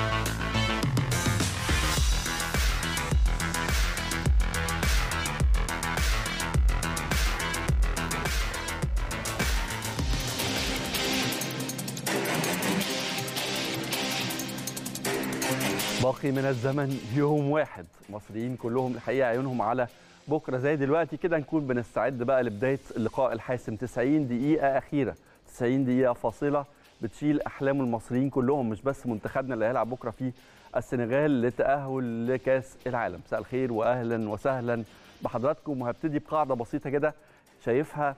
باقي من الزمن يوم واحد المصريين كلهم الحقيقه عيونهم على بكره زي دلوقتي كده نكون بنستعد بقى لبدايه اللقاء الحاسم 90 دقيقه اخيره 90 دقيقه فاصله بتشيل احلام المصريين كلهم مش بس منتخبنا اللي هيلعب بكره في السنغال لتاهل لكاس العالم مساء الخير واهلا وسهلا بحضراتكم وهبتدي بقاعده بسيطه كده شايفها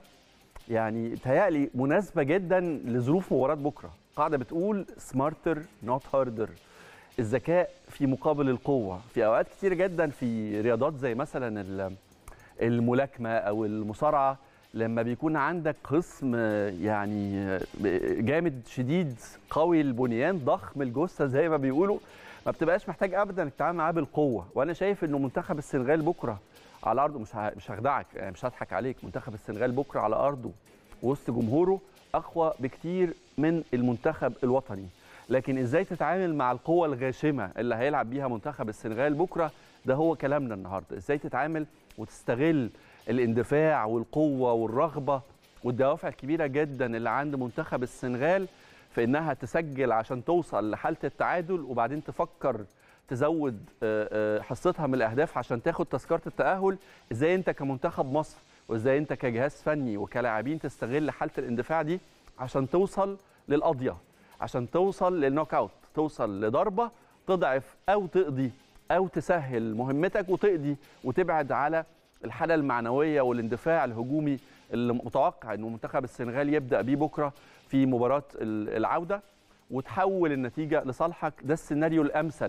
يعني تهيألي مناسبه جدا لظروف مباراه بكره قاعده بتقول سمارتر نوت هاردر الذكاء في مقابل القوه في اوقات كتير جدا في رياضات زي مثلا ال- الملاكمه او المصارعه لما بيكون عندك خصم يعني جامد شديد قوي البنيان ضخم الجثه زي ما بيقولوا ما بتبقاش محتاج ابدا انك تتعامل معاه بالقوه وانا شايف انه منتخب السنغال بكره على ارضه مش ه- مش هخدعك يعني مش هضحك عليك منتخب السنغال بكره على ارضه وسط جمهوره اقوى بكتير من المنتخب الوطني لكن ازاي تتعامل مع القوة الغاشمة اللي هيلعب بيها منتخب السنغال بكرة ده هو كلامنا النهاردة ازاي تتعامل وتستغل الاندفاع والقوة والرغبة والدوافع الكبيرة جدا اللي عند منتخب السنغال في انها تسجل عشان توصل لحالة التعادل وبعدين تفكر تزود آه، آه، حصتها من الاهداف عشان تاخد تذكرة التأهل ازاي انت كمنتخب مصر وازاي انت كجهاز فني وكلاعبين تستغل حالة الاندفاع دي عشان توصل للقضية عشان توصل للنوك اوت توصل لضربه تضعف او تقضي او تسهل مهمتك وتقضي وتبعد على الحاله المعنويه والاندفاع الهجومي اللي متوقع انه منتخب السنغال يبدا بيه بكره في مباراه ال- العوده وتحول النتيجه لصالحك ده السيناريو الامثل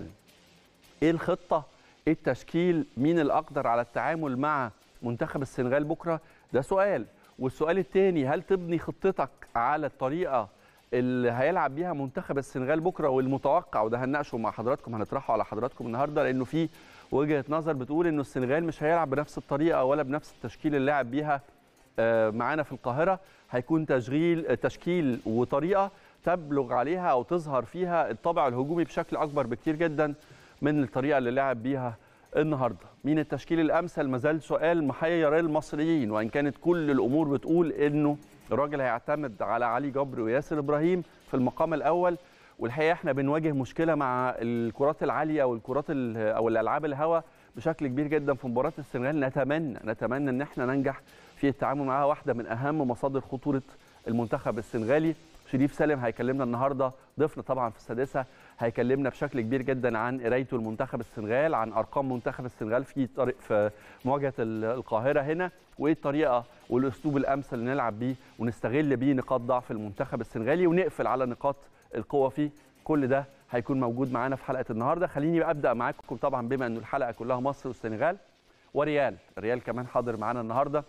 ايه الخطه ايه التشكيل مين الاقدر على التعامل مع منتخب السنغال بكره ده سؤال والسؤال الثاني هل تبني خطتك على الطريقه اللي هيلعب بيها منتخب السنغال بكره والمتوقع وده هنناقشه مع حضراتكم هنطرحه على حضراتكم النهارده لانه في وجهه نظر بتقول انه السنغال مش هيلعب بنفس الطريقه ولا بنفس التشكيل اللي لعب بيها آه، معانا في القاهره هيكون تشغيل تشكيل وطريقه تبلغ عليها او تظهر فيها الطابع الهجومي بشكل اكبر بكتير جدا من الطريقه اللي لعب بيها النهارده مين التشكيل الامثل مازال سؤال محير المصريين وان كانت كل الامور بتقول انه الراجل هيعتمد على علي جبر وياسر ابراهيم في المقام الاول والحقيقه احنا بنواجه مشكله مع الكرات العاليه والكرات ال- او الالعاب الهواء بشكل كبير جدا في مباراه السنغال نتمنى نتمنى ان احنا ننجح في التعامل معاها واحده من اهم مصادر خطوره المنتخب السنغالي شريف سالم هيكلمنا النهارده ضيفنا طبعا في السادسه هيكلمنا بشكل كبير جدا عن قرايته لمنتخب السنغال عن ارقام منتخب السنغال في طريق في مواجهه ال- القاهره هنا وايه الطريقه والاسلوب الامثل اللي نلعب بيه ونستغل بيه نقاط ضعف المنتخب السنغالي ونقفل على نقاط القوه فيه كل ده هيكون موجود معانا في حلقه النهارده خليني بقى ابدا معاكم طبعا بما انه الحلقه كلها مصر والسنغال وريال ريال كمان حاضر معانا النهارده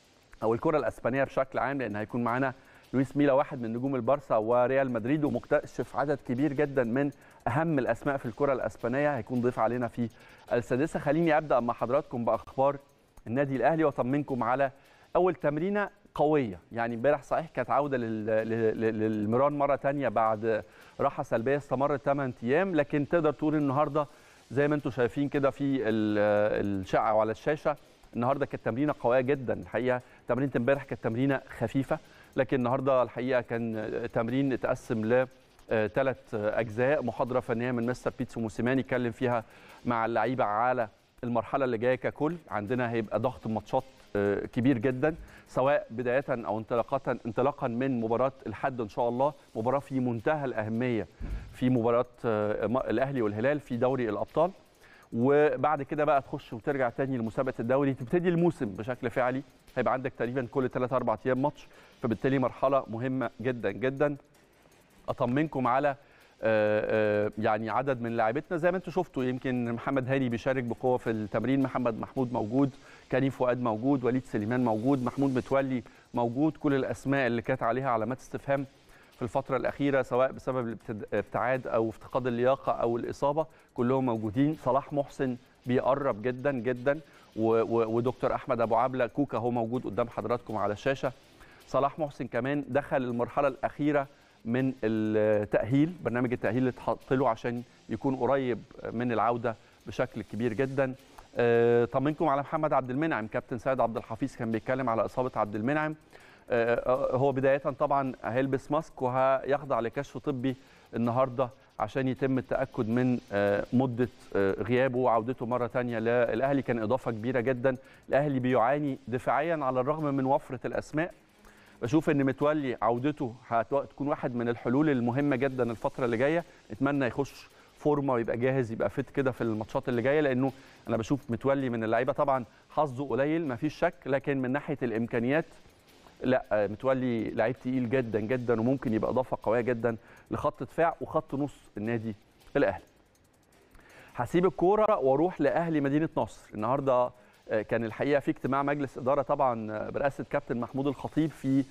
او الكره الاسبانيه بشكل عام لان هيكون معانا لويس ميلا واحد من نجوم البارسا وريال مدريد ومكتشف عدد كبير جدا من اهم الاسماء في الكره الاسبانيه هيكون ضيف علينا في السادسه خليني ابدا مع حضراتكم باخبار النادي الاهلي واطمنكم على اول تمرينه قويه يعني امبارح صحيح كانت عوده لل- لل- لل- للمران مره تانية بعد راحه سلبيه استمرت 8 ايام لكن تقدر تقول النهارده زي ما انتم شايفين كده في ال- الشقه وعلى الشاشه النهارده كانت تمرينه قويه جدا الحقيقه تمرينه امبارح كانت تمرينه خفيفه لكن النهارده الحقيقه كان تمرين اتقسم ل ثلاث اجزاء محاضره فنيه من مستر بيتسو موسيماني اتكلم فيها مع اللعيبه على المرحله اللي جايه ككل عندنا هيبقى ضغط ماتشات آه، كبير جدا سواء بدايه او انطلاقه انطلاقا من مباراه الحد ان شاء الله مباراه في منتهى الاهميه في مباراه آه، م- الاهلي والهلال في دوري الابطال وبعد كده بقى تخش وترجع تاني لمسابقه الدوري تبتدي الموسم بشكل فعلي هيبقى عندك تقريبا كل 3 4 ايام ماتش فبالتالي مرحله مهمه جدا جدا اطمنكم على آه، آه، يعني عدد من لاعبتنا زي ما انتم شفتوا يمكن محمد هاني بيشارك بقوه في التمرين محمد محمود موجود كريم فؤاد موجود وليد سليمان موجود محمود متولي موجود كل الاسماء اللي كانت عليها علامات استفهام في الفتره الاخيره سواء بسبب الابتد- الابتعاد او افتقاد اللياقه او الاصابه كلهم موجودين صلاح محسن بيقرب جدا جدا و- و- ودكتور احمد ابو عبله كوكا هو موجود قدام حضراتكم على الشاشه صلاح محسن كمان دخل المرحله الاخيره من التاهيل برنامج التاهيل اللي اتحط له عشان يكون قريب من العوده بشكل كبير جدا آه، طمنكم على محمد عبد المنعم كابتن سيد عبد الحفيظ كان بيتكلم على اصابه عبد المنعم آه، آه، هو بدايه طبعا هيلبس ماسك وهيخضع لكشف طبي النهارده عشان يتم التاكد من آه، مده آه، غيابه وعودته مره ثانيه للاهلي كان اضافه كبيره جدا الاهلي بيعاني دفاعيا على الرغم من وفره الاسماء بشوف ان متولي عودته هتكون واحد من الحلول المهمه جدا الفتره اللي جايه اتمنى يخش فورمه ويبقى جاهز يبقى فت كده في الماتشات اللي جايه لانه انا بشوف متولي من اللعيبه طبعا حظه قليل ما فيش شك لكن من ناحيه الامكانيات لا آه، متولي لعيب تقيل جدا جدا وممكن يبقى اضافه قويه جدا لخط دفاع وخط نص النادي الاهلي هسيب الكوره واروح لاهلي مدينه نصر النهارده آه، كان الحقيقه في اجتماع مجلس اداره طبعا آه، برئاسه كابتن محمود الخطيب في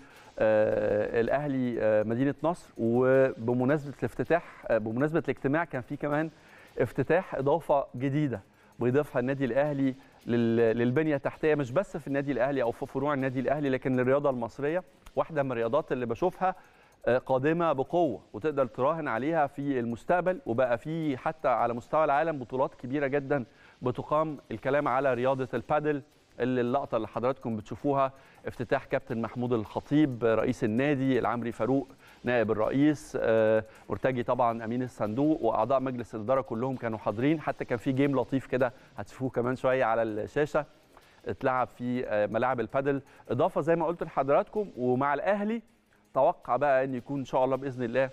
آه، الاهلي آه، مدينه نصر وبمناسبه الافتتاح آه، بمناسبه الاجتماع كان في كمان افتتاح اضافه جديده بيضيفها النادي الاهلي لل- للبنيه التحتيه مش بس في النادي الاهلي او في فروع النادي الاهلي لكن للرياضه المصريه واحده من الرياضات اللي بشوفها آه، قادمه بقوه وتقدر تراهن عليها في المستقبل وبقى في حتى على مستوى العالم بطولات كبيره جدا بتقام الكلام على رياضه البادل اللي اللقطه اللي حضراتكم بتشوفوها افتتاح كابتن محمود الخطيب رئيس النادي العمري فاروق نائب الرئيس آه، مرتجي طبعا امين الصندوق واعضاء مجلس الاداره كلهم كانوا حاضرين حتى كان في جيم لطيف كده هتشوفوه كمان شويه على الشاشه اتلعب في آه، ملاعب البادل اضافه زي ما قلت لحضراتكم ومع الاهلي توقع بقى ان يكون ان شاء الله باذن الله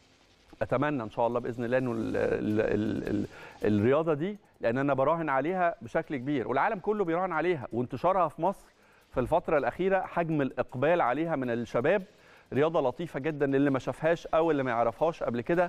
اتمنى ان شاء الله باذن الله انه ال ال ال ال الرياضه دي لان انا براهن عليها بشكل كبير والعالم كله بيراهن عليها وانتشارها في مصر في الفتره الاخيره حجم الاقبال عليها من الشباب رياضه لطيفه جدا اللي ما شافهاش او اللي ما يعرفهاش قبل كده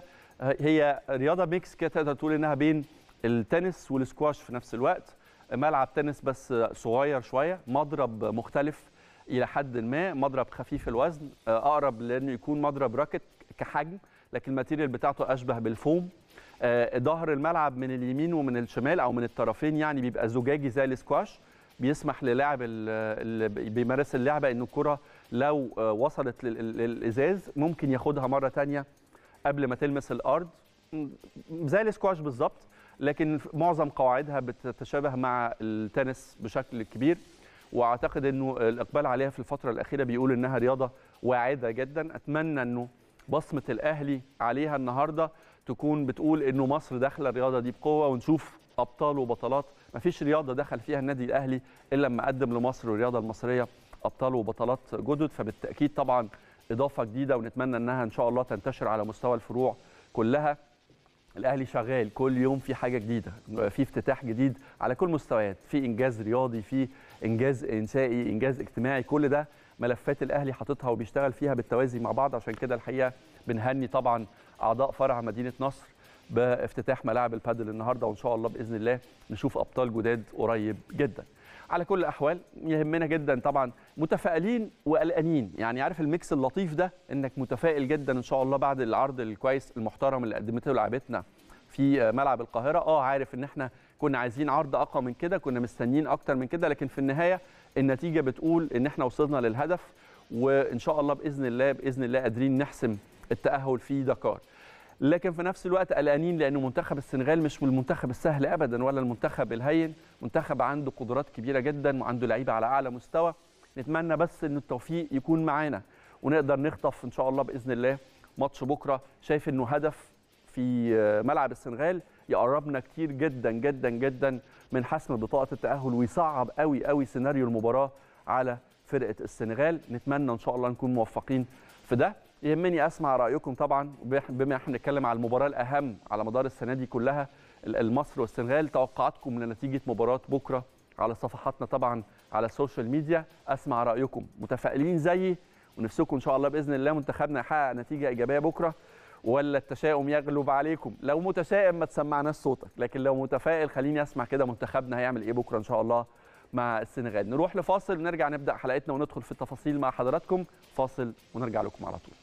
هي رياضه ميكس كده تقدر تقول انها بين التنس والسكواش في نفس الوقت ملعب تنس بس صغير شويه مضرب مختلف الى حد ما مضرب خفيف الوزن اقرب لانه يكون مضرب راكت كحجم لكن الماتيريال بتاعته اشبه بالفوم آه، ظهر الملعب من اليمين ومن الشمال او من الطرفين يعني بيبقى زجاجي زي السكواش بيسمح للاعب ال- اللي بيمارس اللعبه ان الكره لو آه، وصلت لل- للازاز ممكن ياخدها مره تانية قبل ما تلمس الارض م- زي السكواش بالظبط لكن معظم قواعدها بتتشابه مع التنس بشكل كبير واعتقد انه الاقبال عليها في الفتره الاخيره بيقول انها رياضه واعده جدا اتمنى انه بصمه الاهلي عليها النهارده تكون بتقول انه مصر داخله الرياضه دي بقوه ونشوف ابطال وبطلات مفيش رياضه دخل فيها النادي الاهلي الا لما قدم لمصر والرياضه المصريه ابطال وبطلات جدد فبالتاكيد طبعا اضافه جديده ونتمنى انها ان شاء الله تنتشر على مستوى الفروع كلها الاهلي شغال كل يوم في حاجه جديده في افتتاح جديد على كل مستويات في انجاز رياضي في انجاز انشائي انجاز اجتماعي كل ده ملفات الاهلي حاططها وبيشتغل فيها بالتوازي مع بعض عشان كده الحقيقه بنهني طبعا اعضاء فرع مدينه نصر بافتتاح ملاعب البادل النهارده وان شاء الله باذن الله نشوف ابطال جداد قريب جدا على كل الاحوال يهمنا جدا طبعا متفائلين وقلقانين يعني عارف الميكس اللطيف ده انك متفائل جدا ان شاء الله بعد العرض الكويس المحترم اللي قدمته لعبتنا في ملعب القاهره اه عارف ان احنا كنا عايزين عرض اقوى من كده كنا مستنيين اكتر من كده لكن في النهايه النتيجه بتقول ان احنا وصلنا للهدف وان شاء الله باذن الله باذن الله قادرين نحسم التاهل في دكار لكن في نفس الوقت قلقانين لانه منتخب السنغال مش من المنتخب السهل ابدا ولا المنتخب الهين منتخب عنده قدرات كبيره جدا وعنده لعيبه على اعلى مستوى نتمنى بس ان التوفيق يكون معانا ونقدر نخطف ان شاء الله باذن الله ماتش بكره شايف انه هدف في ملعب السنغال يقربنا كتير جدا جدا جدا من حسم بطاقه التاهل ويصعب قوي قوي سيناريو المباراه على فرقه السنغال نتمنى ان شاء الله نكون موفقين في ده يهمني اسمع رايكم طبعا بما احنا بنتكلم على المباراه الاهم على مدار السنه دي كلها مصر والسنغال توقعاتكم لنتيجه مباراه بكره على صفحاتنا طبعا على السوشيال ميديا اسمع رايكم متفائلين زيي ونفسكم ان شاء الله باذن الله منتخبنا يحقق نتيجه ايجابيه بكره ولا التشاؤم يغلب عليكم لو متشائم ما تسمعناش صوتك لكن لو متفائل خليني اسمع كده منتخبنا هيعمل ايه بكره ان شاء الله مع السنغال نروح لفاصل ونرجع نبدا حلقتنا وندخل في التفاصيل مع حضراتكم فاصل ونرجع لكم على طول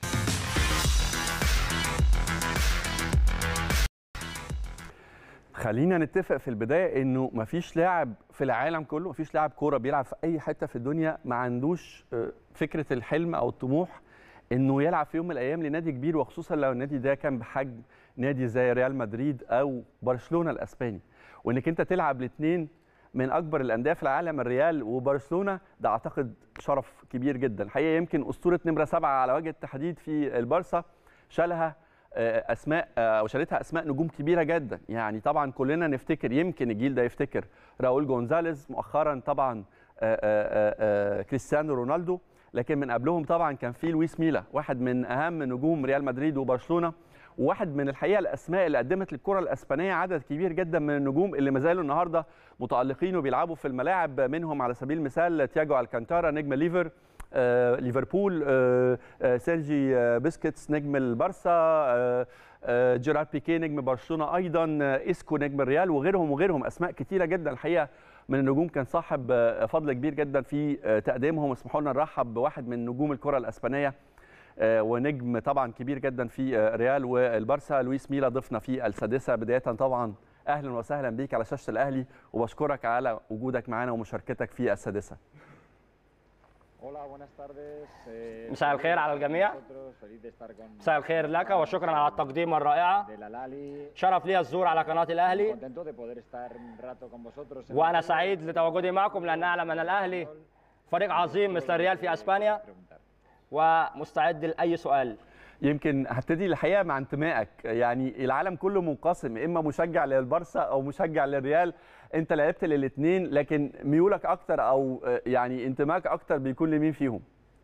خلينا نتفق في البدايه انه مفيش لاعب في العالم كله مفيش لاعب كوره بيلعب في اي حته في الدنيا ما عندوش فكره الحلم او الطموح انه يلعب في يوم من الايام لنادي كبير وخصوصا لو النادي ده كان بحجم نادي زي ريال مدريد او برشلونه الاسباني وانك انت تلعب الاثنين من اكبر الانديه في العالم الريال وبرشلونه ده اعتقد شرف كبير جدا الحقيقه يمكن اسطوره نمره سبعه على وجه التحديد في البارسا شالها آه، اسماء آه، او شالتها اسماء نجوم كبيره جدا يعني طبعا كلنا نفتكر يمكن الجيل ده يفتكر راؤول جونزاليز مؤخرا طبعا آه، آه، آه، كريستيانو رونالدو لكن من قبلهم طبعا كان في لويس ميلا واحد من اهم نجوم ريال مدريد وبرشلونه وواحد من الحقيقه الاسماء اللي قدمت للكره الاسبانيه عدد كبير جدا من النجوم اللي ما زالوا النهارده متالقين وبيلعبوا في الملاعب منهم على سبيل المثال تياجو الكانتارا نجم ليفر آه، ليفربول آه، آه، سيرجي آه، بيسكيتس نجم البارسا آه، آه، جيرارد بيكيه نجم برشلونه ايضا آه، اسكو نجم الريال وغيرهم وغيرهم اسماء كثيره جدا الحقيقه من النجوم كان صاحب آه، فضل كبير جدا في آه، تقديمهم اسمحوا لنا نرحب بواحد من نجوم الكره الاسبانيه آه، ونجم طبعا كبير جدا في آه، ريال والبارسا لويس ميلا ضيفنا في السادسه بدايه طبعا اهلا وسهلا بيك على شاشه الاهلي وبشكرك على وجودك معنا ومشاركتك في السادسه Hola, buenas tardes. Eh, مساء الخير على الجميع. nosotros, feliz de estar con مساء الخير لك وشكرا على التقديمة الرائعة de la Lali. شرف لي الزور على قناة الأهلي Contento de poder estar un rato con vosotros. en وأنا el- سعيد لتواجدي معكم لأن أعلم أن الأهلي فريق عظيم مثل الريال في أسبانيا preguntar. ومستعد لأي سؤال يمكن هبتدي الحقيقه مع انتمائك يعني العالم كله منقسم اما مشجع للبارسا او مشجع للريال انت لعبت للاثنين لكن ميولك اكتر او آه، يعني انتمائك اكتر بيكون لمين فيهم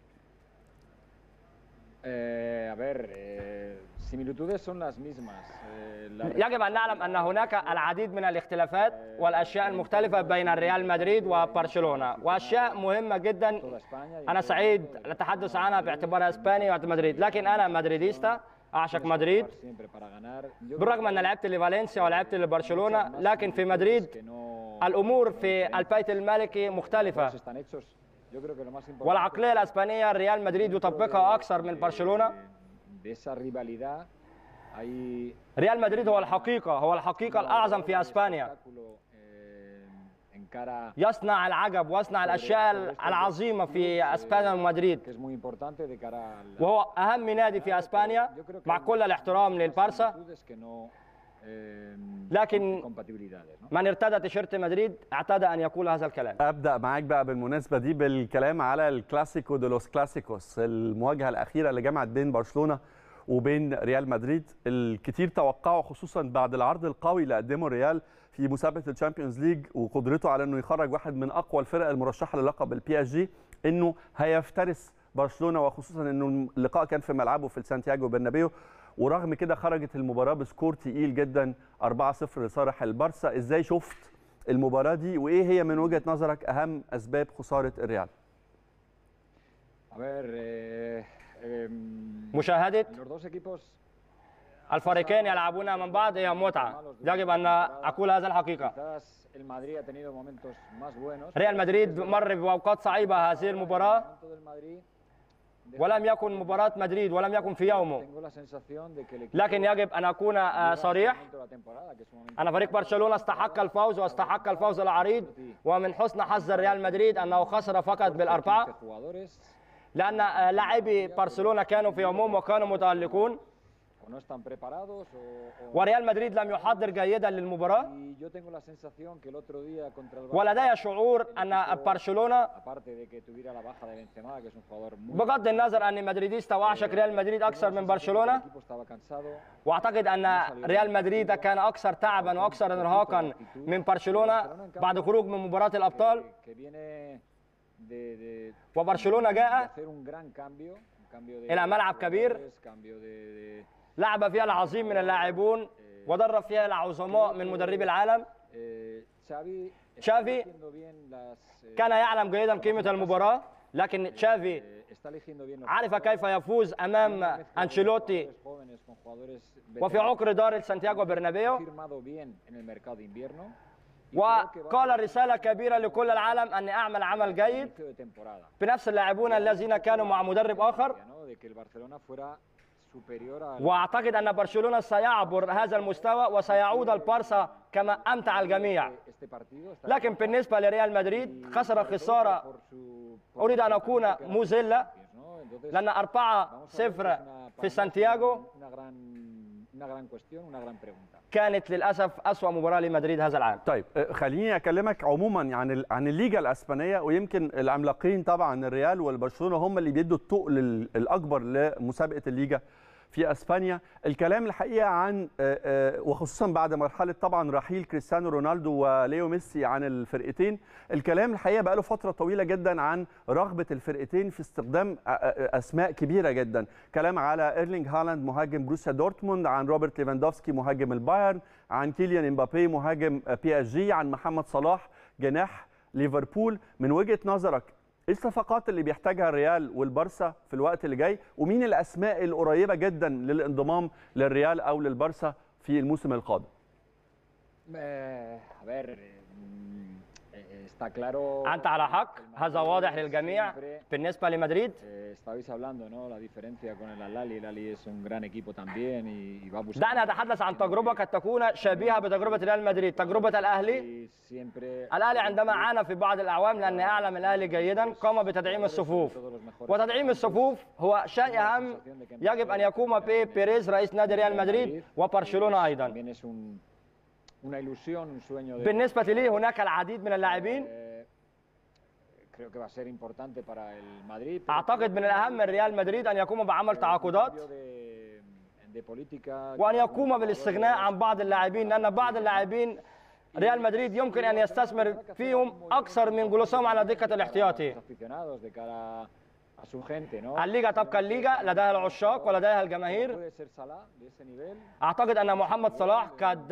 Eh, a ver, eh, similitudes son las mismas. Eh, la- يجب أن نعلم أن هناك العديد من الاختلافات والأشياء المختلفة بين ريال مدريد وبرشلونة وأشياء مهمة جدا toda España y أنا todo سعيد el mundo للتحدث عنها باعتبارها إسباني ومدريد لكن أنا مدريديستا أعشق tienes que مدريد jugar siempre para ganar. Yo creo بالرغم que أن لعبت لفالنسيا ولعبت muchas لبرشلونة más لكن في similitudes مدريد que no- الأمور no في diferentes. البيت الملكي مختلفة Todos están hechos. Yo creo que lo más importante والعقلية الأسبانية ريال مدريد يطبقها أكثر من برشلونة de esa rivalidad hay ريال مدريد هو الحقيقة هو الحقيقة الأعظم في أسبانيا espectáculo, eh, en cara يصنع العجب ويصنع الأشياء العظيمة في أسبانيا ومدريد que es muy importante de cara al وهو أهم نادي في أسبانيا مع كل الاحترام للبارسا similitudes que no eh, لكن compatibilidades ¿no? من ارتدى تيشيرت مدريد اعتاد أن يقول هذا الكلام ابدا معاك بقى بالمناسبه دي بالكلام على الكلاسيكو دي لوس كلاسيكوس المواجهه الاخيره اللي جمعت بين برشلونه وبين ريال مدريد الكتير توقعوا خصوصا بعد العرض القوي اللي قدمه الريال في مسابقه الشامبيونز ليج وقدرته على انه يخرج واحد من اقوى الفرق المرشحه للقب البي اس جي انه هيفترس برشلونه وخصوصا انه اللقاء كان في ملعبه في سانتياغو برنابيو ورغم كده خرجت المباراه بسكور تقيل جدا 4-0 لصالح البارسا ازاي شفت المباراه دي وايه هي من وجهه نظرك اهم اسباب خساره الريال a ver eh, em, مشاهدة los dos equipos الفريقين يلعبون من بعض هي متعة يجب أن أقول هذا الحقيقة quizás el Madrid ha tenido momentos más buenos ريال مدريد مر بأوقات صعيبة هذه المباراة El momento del Madrid deja- ولم يكن مباراة مدريد ولم يكن في يومه tengo la sensación de que el equipo لكن يجب أن أكون آه، llega a este صريح momento de la temporada, que es un momento أن فريق برشلونة استحق الفوز واستحق الفوز العريض ومن حسن حظ ريال مدريد أنه خسر فقط 15 بالأربعة jugadores لأن آه، لاعبي برشلونة كانوا في عموم وكانوا متألقون o no están preparados o, o- وريال مدريد لم يحضر جيدا للمباراة y yo tengo la sensación que el otro día contra el Barça, ولدي شعور أن برشلونة aparte de que tuviera la baja de Benzema que es un jugador muy بغض النظر أني مدريديستا وأعشق ريال مدريد أكثر من el برشلونة equipo estaba cansado واعتقد ان ريال مدريد كان اكثر تعبا واكثر ارهاقا من برشلونه بعد خروج من مباراه الابطال que, que viene de, de, وبرشلونه de جاء hacer un gran cambio un cambio de إلى ملعب كبير. jugadores, cambio de, de لعب فيها العظيم من اللاعبون ودرب فيها العظماء من مدربي العالم eh, Xavi está Xavi eligiendo bien las, eh, كان يعلم جيدا قيمه المباراه لكن تشافي eh, está eligiendo bien los عرف كيف يفوز امام jugadores, mezcla de انشيلوتي jugadores jóvenes con jugadores وفي veteranos. عقر دار سانتياغو برنابيو firmado bien en el mercado de invierno y creo que va a وقال رساله كبيره لكل العالم اني اعمل عمل جيد inicio de temporada بنفس اللاعبون الذين كانوا مع مدرب اخر ¿no? de que el Barcelona fuera superior al واعتقد ان برشلونه سيعبر هذا المستوى وسيعود البارسا كما امتع الجميع este partido está لكن بالنسبه لريال مدريد خسر خساره por su- por اريد ان su اكون talento que era مذله ¿no? لأن 4 0 في سانتياغو Una gran, una gran cuestión, una gran pregunta. كانت للأسف أسوأ مباراة لمدريد هذا العام طيب آه، خليني اكلمك عموما عن ال- عن الليجا الاسبانيه ويمكن العملاقين طبعا الريال والبرشلونه هم اللي بيدوا التقل ال- الاكبر لمسابقه الليجا في اسبانيا الكلام الحقيقه عن آه، آه، وخصوصا بعد مرحله طبعا رحيل كريستيانو رونالدو وليو ميسي عن الفرقتين الكلام الحقيقه بقى له فتره طويله جدا عن رغبه الفرقتين في استخدام آه، آه، اسماء كبيره جدا كلام على ايرلينج هالاند مهاجم بروسيا دورتموند عن روبرت ليفاندوفسكي مهاجم البايرن عن كيليان امبابي مهاجم بي اس جي عن محمد صلاح جناح ليفربول من وجهه نظرك ايه الصفقات اللي بيحتاجها الريال والبارسا في الوقت اللي جاي ومين الاسماء القريبه جدا للانضمام للريال او للبارسا في الموسم القادم Eh, a ver, eh, mm, eh, está claro. أنت على حق el هذا Madrid واضح للجميع siempre, بالنسبة لمدريد eh, estabais hablando, ¿no? La diferencia con el Al-Ali. El Ali es un gran equipo también y, y va a buscar. دعنا نتحدث عن تجربة قد تكون شبيهة بتجربة ريال مدريد تجربة الأهلي Y siempre. الأهلي عندما عانى في بعض الأعوام لأن أعلم الأهلي جيدا قام بتدعيم الصفوف وتدعيم الصفوف هو شيء أهم يجب أن يقوم به بيريز رئيس نادي ريال مدريد وبرشلونة أيضا También es un, una ilusión, un sueño de. بالنسبة لي هناك العديد من اللاعبين Eh, creo que va a ser importante para el Madrid. pero أعتقد من الأهم من ريال مدريد أن يقوم بعمل تعاقدات cambio de, de política. وأن يقوم بالاستغناء عن بعض اللاعبين لأن بعض اللاعبين ريال مدريد يمكن أن يستثمر فيهم أكثر من جلوسهم على دكة الاحتياطي Los aficionados de cara a su gente, ¿no? الليغا تبقى الليغا لديها العشاق ولديها الجماهير Puede ser Salah de ese nivel. أعتقد أن محمد صلاح قد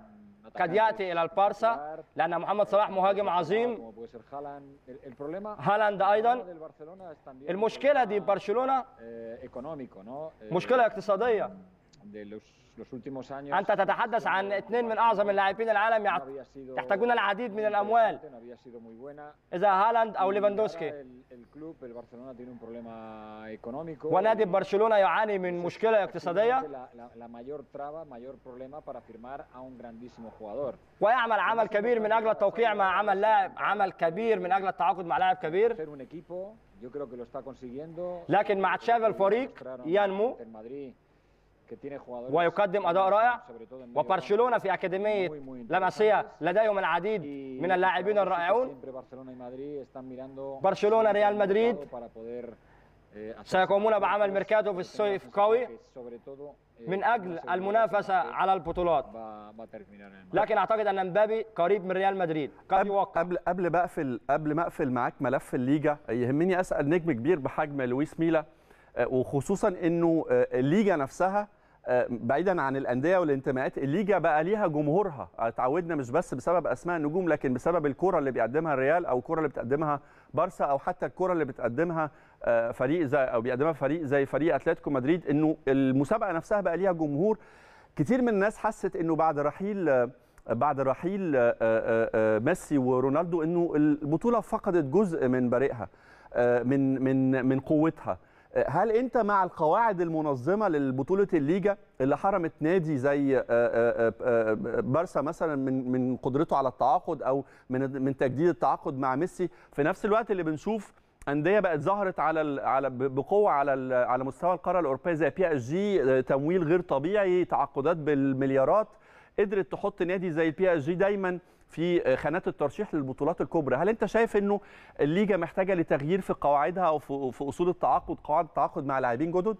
قد يأتي إلى البارسا لأن محمد صلاح مهاجم عظيم Como puede ser Haaland. El, el problema هالاند أيضا del Barcelona es también المشكلة دي برشلونة eh, económico, ¿no? Eh, مشكلة اقتصادية de los, los últimos años. أنت تتحدث عن اثنين من أعظم اللاعبين العالم no يع- había sido يحتاجون العديد من الأموال no había sido muy buena. إذا هالاند أو Y ليفاندوسكي ahora El, el club, el Barcelona, tiene un problema económico. ونادي y- برشلونة يعاني من مشكلة اقتصادية La, la- la mayor traba, mayor problema para firmar a un grandísimo jugador. ويعمل عمل كبير من أجل التوقيع مع عمل لاعب عمل كبير من أجل التعاقد مع لاعب كبير Ser un equipo, yo creo que lo está consiguiendo. لكن مع تشافي الفريق Mostraron ينمو ante el Madrid que tiene jugadores ويقدم أداء رائع sobre todo en medio وبرشلونة campo, في أكاديمية muy, muy لمسية interesantes. لديهم العديد Y من اللاعبين ahora sí que الرائعون siempre Barcelona y Madrid están mirando برشلونة ريال al مدريد mercado para poder, eh, hacer سيقومون sus بعمل aportes, ميركاتو في que الصيف tengan قوي fichajes, sobre todo, eh, من una أجل seguridad المنافسة que على البطولات va, va a terminar en el Madrid. لكن أعتقد أن مبابي قريب من ريال مدريد قد قبل يوقع قبل قبل ما اقفل قبل ما اقفل معاك ملف الليجا يهمني اسال نجم كبير بحجم لويس ميلا آه، وخصوصا انه آه، الليجا نفسها آه، بعيدا عن الانديه والانتماءات الليجا بقى ليها جمهورها اتعودنا مش بس بسبب اسماء النجوم لكن بسبب الكره اللي بيقدمها الريال او الكره اللي بتقدمها بارسا او حتى الكره اللي بتقدمها آه، فريق زي او بيقدمها فريق زي فريق اتلتيكو مدريد انه المسابقه نفسها بقى ليها جمهور كتير من الناس حست انه بعد رحيل بعد رحيل آه، آه، آه، ميسي ورونالدو انه البطوله فقدت جزء من بريقها آه، من من من قوتها آه، هل انت مع القواعد المنظمه للبطوله الليجا اللي حرمت نادي زي آه، آه، آه، بارسا مثلا من من قدرته على التعاقد او من من تجديد التعاقد مع ميسي في نفس الوقت اللي بنشوف انديه بقت ظهرت على ال- على ب- بقوه على ال- على مستوى القاره الاوروبيه زي بي اس جي تمويل غير طبيعي تعاقدات بالمليارات قدرت تحط نادي زي البي اس جي دايما في خانات الترشيح للبطولات الكبرى هل انت شايف انه الليجا محتاجه لتغيير في قواعدها او في في اصول التعاقد قواعد التعاقد مع لاعبين جدد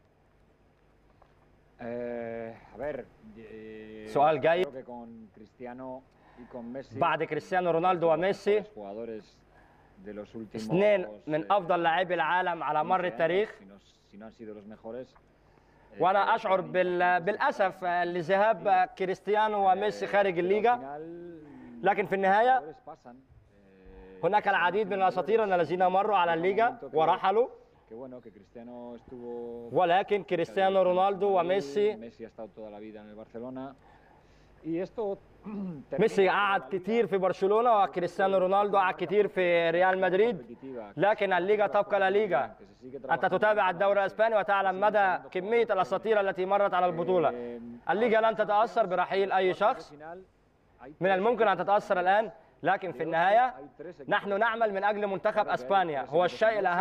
Eh, a ver, eh, سؤال جيد. creo que con Cristiano y con Messi, بعد كريستيانو رونالدو وميسي los jugadores de los últimos, اثنين من eh, افضل لاعبي العالم على مر 15 التاريخ años, si no, si no han sido los mejores, eh, وانا creo اشعر que han بال... بالاسف لذهاب كريستيانو وميسي خارج al الليجا final, لكن في النهايه jugadores pasan, eh, هناك العديد من الاساطير الذين مروا على الليجا ورحلوا que bueno, que Cristiano estuvo ولكن كريستيانو رونالدو وميسي Messi ha estado toda la vida en el Barcelona. Y esto termina ميسي con قعد la liga كتير في برشلونه وكريستيانو رونالدو قعد كتير في ريال مدريد competitiva, لكن الليغا تبقى لا ليغا que se sigue انت تتابع الدوري الاسباني وتعلم مدى كميه الاساطير التي مرت على البطوله الليغا لن تتاثر برحيل اي شخص من الممكن ان تتاثر الان لكن في النهايه نحن نعمل من اجل منتخب اسبانيا هو الشيء الاهم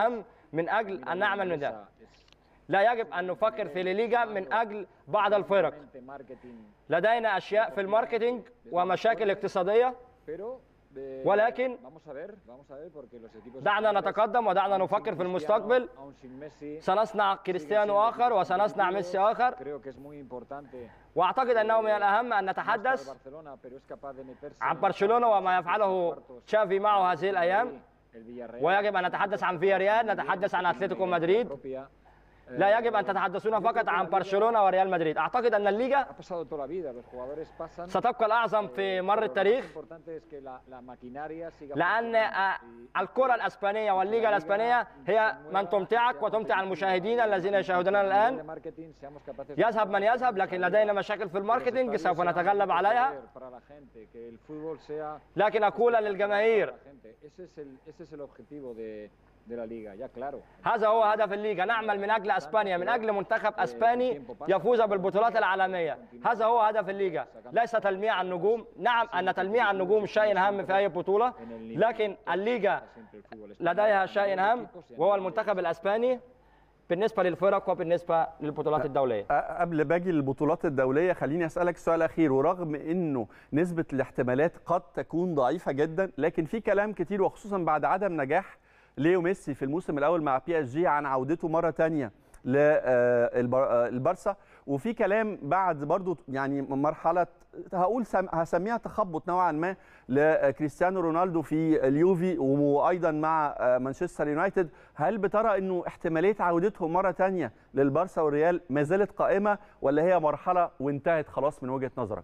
من اجل ان نعمل من ده Esa es لا يجب ان نفكر في الليغا من اجل بعض الفرق realmente marketing, لدينا اشياء في الماركتينج ومشاكل اقتصاديه pero eh, ولكن vamos a ver, vamos a ver porque los equipos دعنا españoles, نتقدم ودعنا aún sin نفكر في Cristiano, المستقبل aún sin Messi, سنصنع siguen كريستيانو siendo اخر equipos وسنصنع competitivos. ميسي اخر Creo que es muy importante واعتقد انه من الاهم ان no estar نتحدث Barcelona, pero es capaz de meterse عن en برشلونه وما cuartos, يفعله cuartos, تشافي معه هذه الايام el Villarreal, ويجب ان نتحدث عن فيا ريال نتحدث عن اتلتيكو مدريد propia. لا يجب ان تتحدثون فقط عن برشلونه وريال مدريد اعتقد ان الليغا Ha pasado toda la vida, los jugadores pasan. ستبقى الاعظم في مر Pero lo más التاريخ importante es que la, la maquinaria siga لان funcionando آه، y- الكره الاسبانيه والليغا الاسبانيه هي من تمتعك وتمتع المشاهدين الذين يشاهدوننا a nivel de الان marketing seamos capaces de- يذهب من يذهب لكن لدينا مشاكل في الماركتينج Los سوف estadios sean نتغلب un عليها poder para la gente, que el fútbol sea لكن اقول للجماهير para la gente. Ese es el, ese es el objetivo de, de la liga, ya claro. هذا هو هدف الليغا نعمل من اجل اسبانيا من اجل منتخب اسباني يفوز بالبطولات العالميه هذا هو هدف الليغا ليس تلميع النجوم نعم ان تلميع النجوم شيء هام في اي بطوله لكن الليغا Siempre el fútbol español. لديها شيء هام Equipos y a وهو nivel المنتخب الاسباني بالنسبه للفرق وبالنسبه للبطولات الدوليه أ- قبل باجي للبطولات الدوليه خليني اسالك سؤال اخير ورغم انه نسبه الاحتمالات قد تكون ضعيفه جدا لكن في كلام كتير وخصوصا بعد عدم نجاح ليو ميسي في الموسم الاول مع بي اس جي عن عودته مره تانية للبارسا وفي كلام بعد برضو يعني مرحله هقول سم هسميها تخبط نوعا ما لكريستيانو رونالدو في اليوفي وايضا مع مانشستر يونايتد هل بترى انه احتماليه عودتهم مره تانية للبارسا والريال ما زالت قائمه ولا هي مرحله وانتهت خلاص من وجهه نظرك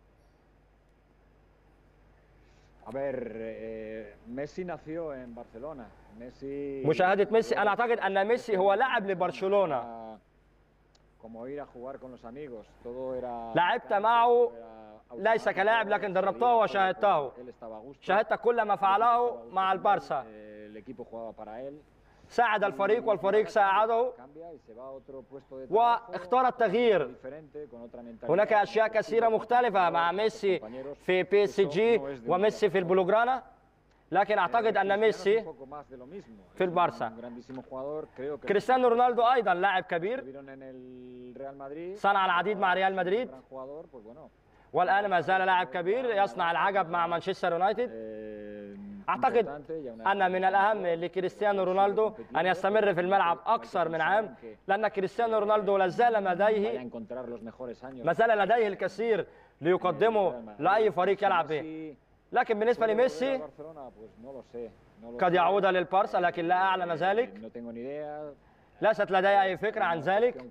A ver, eh, Messi nació en Barcelona. Messi. مشاهده ميسي انا اعتقد ان ميسي هو لاعب لبرشلونه Era Como ir a jugar con los amigos, todo era. لعبت mecánico, معه era ليس كلاعب لكن automático, دربته salía, وشاهدته. él estaba a gusto, شاهدت كل ما el equipo فعله estaba a gusto مع con él, البارسا eh, El equipo jugaba para él. ساعد الفريق والفريق ساعده Cambia y se va a otro puesto de واختار trabajo, التغيير diferente, con otra mentalidad. هناك اشياء كثيره مختلفه مع ميسي في بي اس جي وميسي في البلوغرانا لكن اعتقد ان ميسي في في البارسا. البارسا كريستيانو رونالدو ايضا لاعب كبير صنع العديد مع ريال مدريد والان ما زال لاعب كبير يصنع العجب مع مانشستر يونايتد اعتقد ان من الاهم لكريستيانو رونالدو ان يستمر في الملعب اكثر من عام لان كريستيانو رونالدو لا زال لديه ما زال لديه الكثير ليقدمه لاي فريق يلعب به لكن بالنسبه لميسي قد يعود للبارسا لكن لا اعلم ذلك ليست لدي اي فكره عن ذلك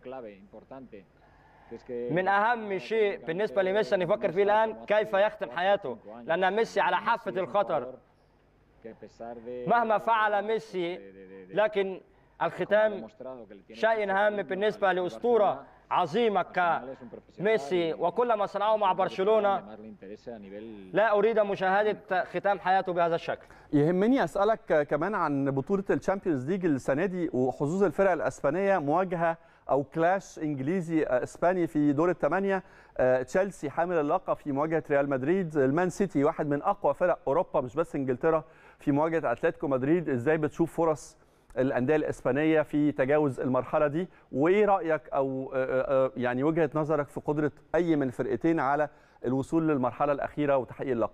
من اهم شيء بالنسبه لميسي ان يفكر فيه الان كيف يختم حياته لان ميسي على حافه الخطر مهما فعل ميسي لكن الختام شيء هام بالنسبه لاسطوره عظيمه كميسي وكل ما صنعه مع برشلونه لا اريد مشاهده ختام حياته بهذا الشكل يهمني اسالك كمان عن بطوله الشامبيونز ليج السنه دي وحظوظ الفرق الاسبانيه مواجهه او كلاش انجليزي اسباني في دور الثمانيه تشيلسي حامل اللقب في مواجهه ريال مدريد المان سيتي واحد من اقوى فرق اوروبا مش بس انجلترا في مواجهه اتلتيكو مدريد ازاي بتشوف فرص الانديه الاسبانيه في تجاوز المرحله دي وايه رايك او يعني وجهه نظرك في قدره اي من الفرقتين على الوصول للمرحله الاخيره وتحقيق اللقب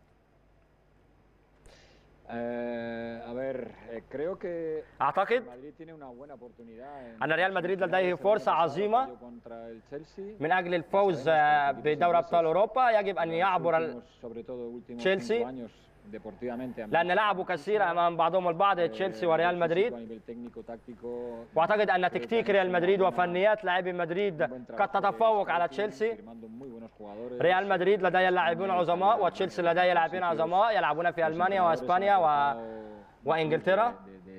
اعتقد ان ريال مدريد لديه فرصه عظيمه من اجل الفوز بدوري ابطال اوروبا يجب ان يعبر تشيلسي لان لعبوا كثيرا امام بعضهم البعض تشيلسي وريال مدريد واعتقد ان تكتيك ريال مدريد وفنيات لاعبي مدريد قد تتفوق على تشيلسي ريال مدريد لديه لاعبون عظماء وتشيلسي لديه لاعبين عظماء يلعبون في المانيا واسبانيا و... وانجلترا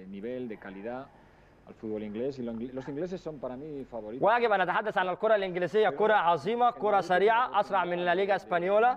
ويجب ان نتحدث عن الكره الانجليزيه كره عظيمه كره سريعه اسرع من لا ليغا اسبانيولا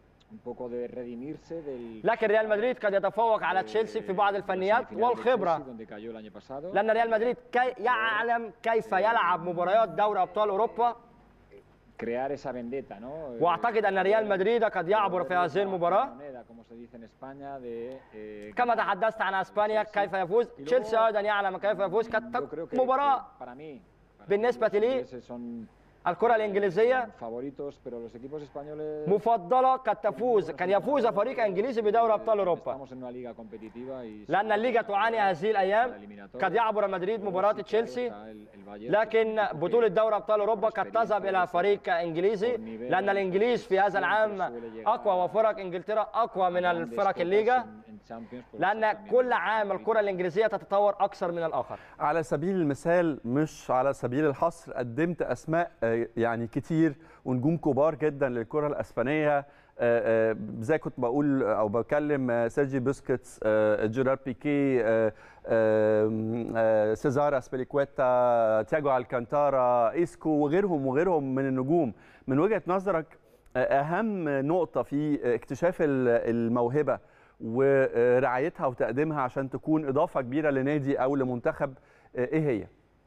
لكن ريال مدريد قد يتفوق على تشيلسي في بعض الفنيات والخبره لان ريال مدريد كي يعلم كيف يلعب مباريات دوري ابطال اوروبا crear esa vendetta, ¿no? Eh, واعتقد ان ريال مدريد قد يعبر في هذه المباراه moneda, como se dice en España, de, eh, كما تحدثت عن اسبانيا كيف يفوز تشيلسي ايضا يعلم كيف يفوز yo كانت creo que, مباراه que para mí, para بالنسبة mí los لي ingleses son الكره الانجليزيه favoritos, pero los equipos españoles مفضله قد تفوز كان يفوز فريق انجليزي بدوري ابطال اوروبا estamos en una liga competitiva y لان الليغا تعاني هذه الايام قد يعبر مدريد مباراه تشيلسي لكن بطولة دوري أبطال أوروبا قد تذهب إلى فريق إنجليزي لأن الإنجليز في هذا العام أقوى وفرق إنجلترا أقوى من الفرق الليغا لأن كل عام الكرة الإنجليزية تتطور أكثر من الآخر على سبيل المثال مش على سبيل الحصر قدمت اسماء آه، يعني كتير ونجوم كبار جدا للكره الاسبانيه آه، آه، زي كنت بقول او بكلم آه، سيرجي بوسكيتس آه، جيرار بيكي آه، آم، آه، سيزار اسبليكويتا تياجو الكانتارا ايسكو وغيرهم وغيرهم من النجوم من وجهه نظرك آه، اهم نقطه في اكتشاف ال- الموهبه ورعايتها وتقديمها عشان تكون اضافه كبيره لنادي او لمنتخب آه، ايه هي؟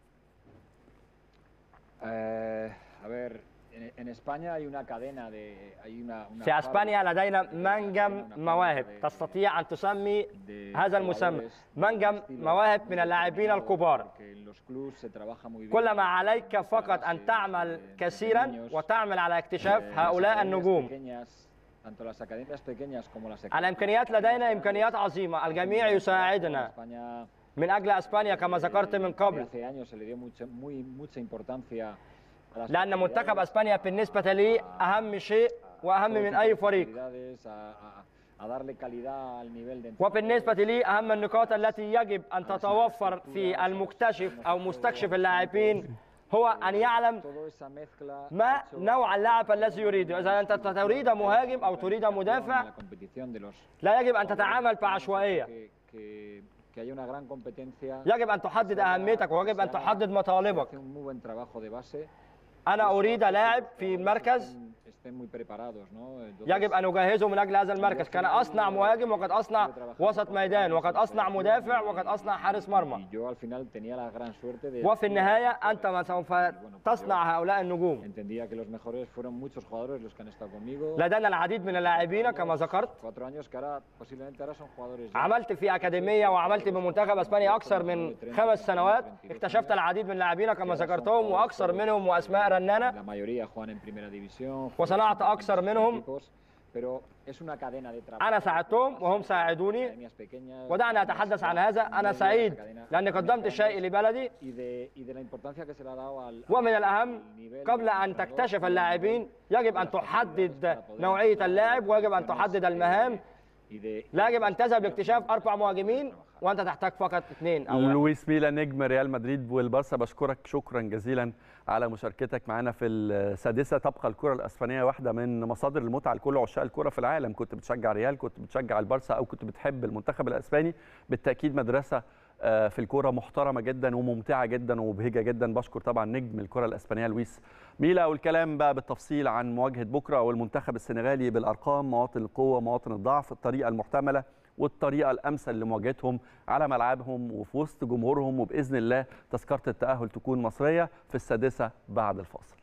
Eh, a ver, en, en España hay una cadena de. Hay una, una في أسبانيا fábrica لدينا de- منجم una مواهب fábrica de- تستطيع أن تسمي de هذا المسمى jugadores منجم estilo مواهب muy من اللاعبين determinado, الكبار porque en los clubs se trabaja muy bien كل ما para عليك فقط sacarse أن تعمل de- de كثيرا niños. وتعمل على اكتشاف Eh, las هؤلاء academias النجوم pequeñas, tanto las academias pequeñas como las الإمكانيات لدينا إمكانيات عظيمة الجميع يساعدنا España من أجل أسبانيا كما ذكرت من desde قبل hace años se le dio mucha, muy, mucha importancia a las لأن منتخب facilidades, أسبانيا بالنسبة لي أهم شيء وأهم todo من tipo أي de فريق facilidades, a, a- a darle calidad al nivel de وبالنسبة entrenadores. لي أهم النقاط التي يجب أن تتوفر في المكتشف أو مستكشف اللاعبين هو أن يعلم Todo esa mezcla ما ha hecho نوع اللاعب الذي يريده إذا أنت تريد مهاجم أو تريد مدافع la competición de los لا يجب أن تتعامل بعشوائية que, que, que haya una gran competencia يجب أن تحدد أهميتك ويجب أن تحدد مطالبك hace un muy buen trabajo de base أنا أريد لاعب في مركز estén, estén muy preparados ¿no? Entonces, يجب أن أجهزه من أجل هذا المركز كان أصنع مهاجم وقد أصنع وسط ميدان وقد أصنع مدافع وقد أصنع حارس مرمى y yo al final tenía la gran suerte de وفي النهاية أنت ما سوف تصنع هؤلاء النجوم entendía que los mejores fueron muchos jugadores los que han estado conmigo لدينا العديد من اللاعبين كما ذكرت cuatro años que ahora posiblemente ahora son jugadores ya عملت في أكاديمية وعملت بمنتخب أسبانيا أكثر من خمس سنوات اكتشفت العديد من اللاعبين كما ذكرتهم وأكثر منهم وأسماء رنانة la mayoría juegan en primera división وصنعت أكثر منهم equipos, pero es una cadena de trabajo أنا ساعدتهم وهم ساعدوني academias pequeñas ودعني أتحدث عن هذا أنا سعيد لأني قدمت شيء لبلدي y de, y de la importancia que se le ha dado al ومن الأهم قبل أن تكتشف اللاعبين يجب أن تحدد نوعية اللاعب ويجب أن تحدد المهام y de لا يجب أن تذهب لاكتشاف أربع مهاجمين وأنت تحتاج فقط اثنين أو واحد. لويس ميلا نجم ريال مدريد والبارسا بشكرك شكرا جزيلا على مشاركتك معنا في السادسه تبقى الكره الاسبانيه واحده من مصادر المتعه لكل عشاق الكره في العالم كنت بتشجع ريال كنت بتشجع البارسا او كنت بتحب المنتخب الاسباني بالتاكيد مدرسه آه، في الكوره محترمه جدا وممتعه جدا ومبهجه جدا بشكر طبعا نجم الكره الاسبانيه لويس ميلا والكلام بقى بالتفصيل عن مواجهه بكره والمنتخب السنغالي بالارقام مواطن القوه مواطن الضعف الطريقه المحتمله والطريقه الامثل لمواجهتهم على ملعبهم وفي وسط جمهورهم وباذن الله تذكره التاهل تكون مصريه في السادسه بعد الفاصل.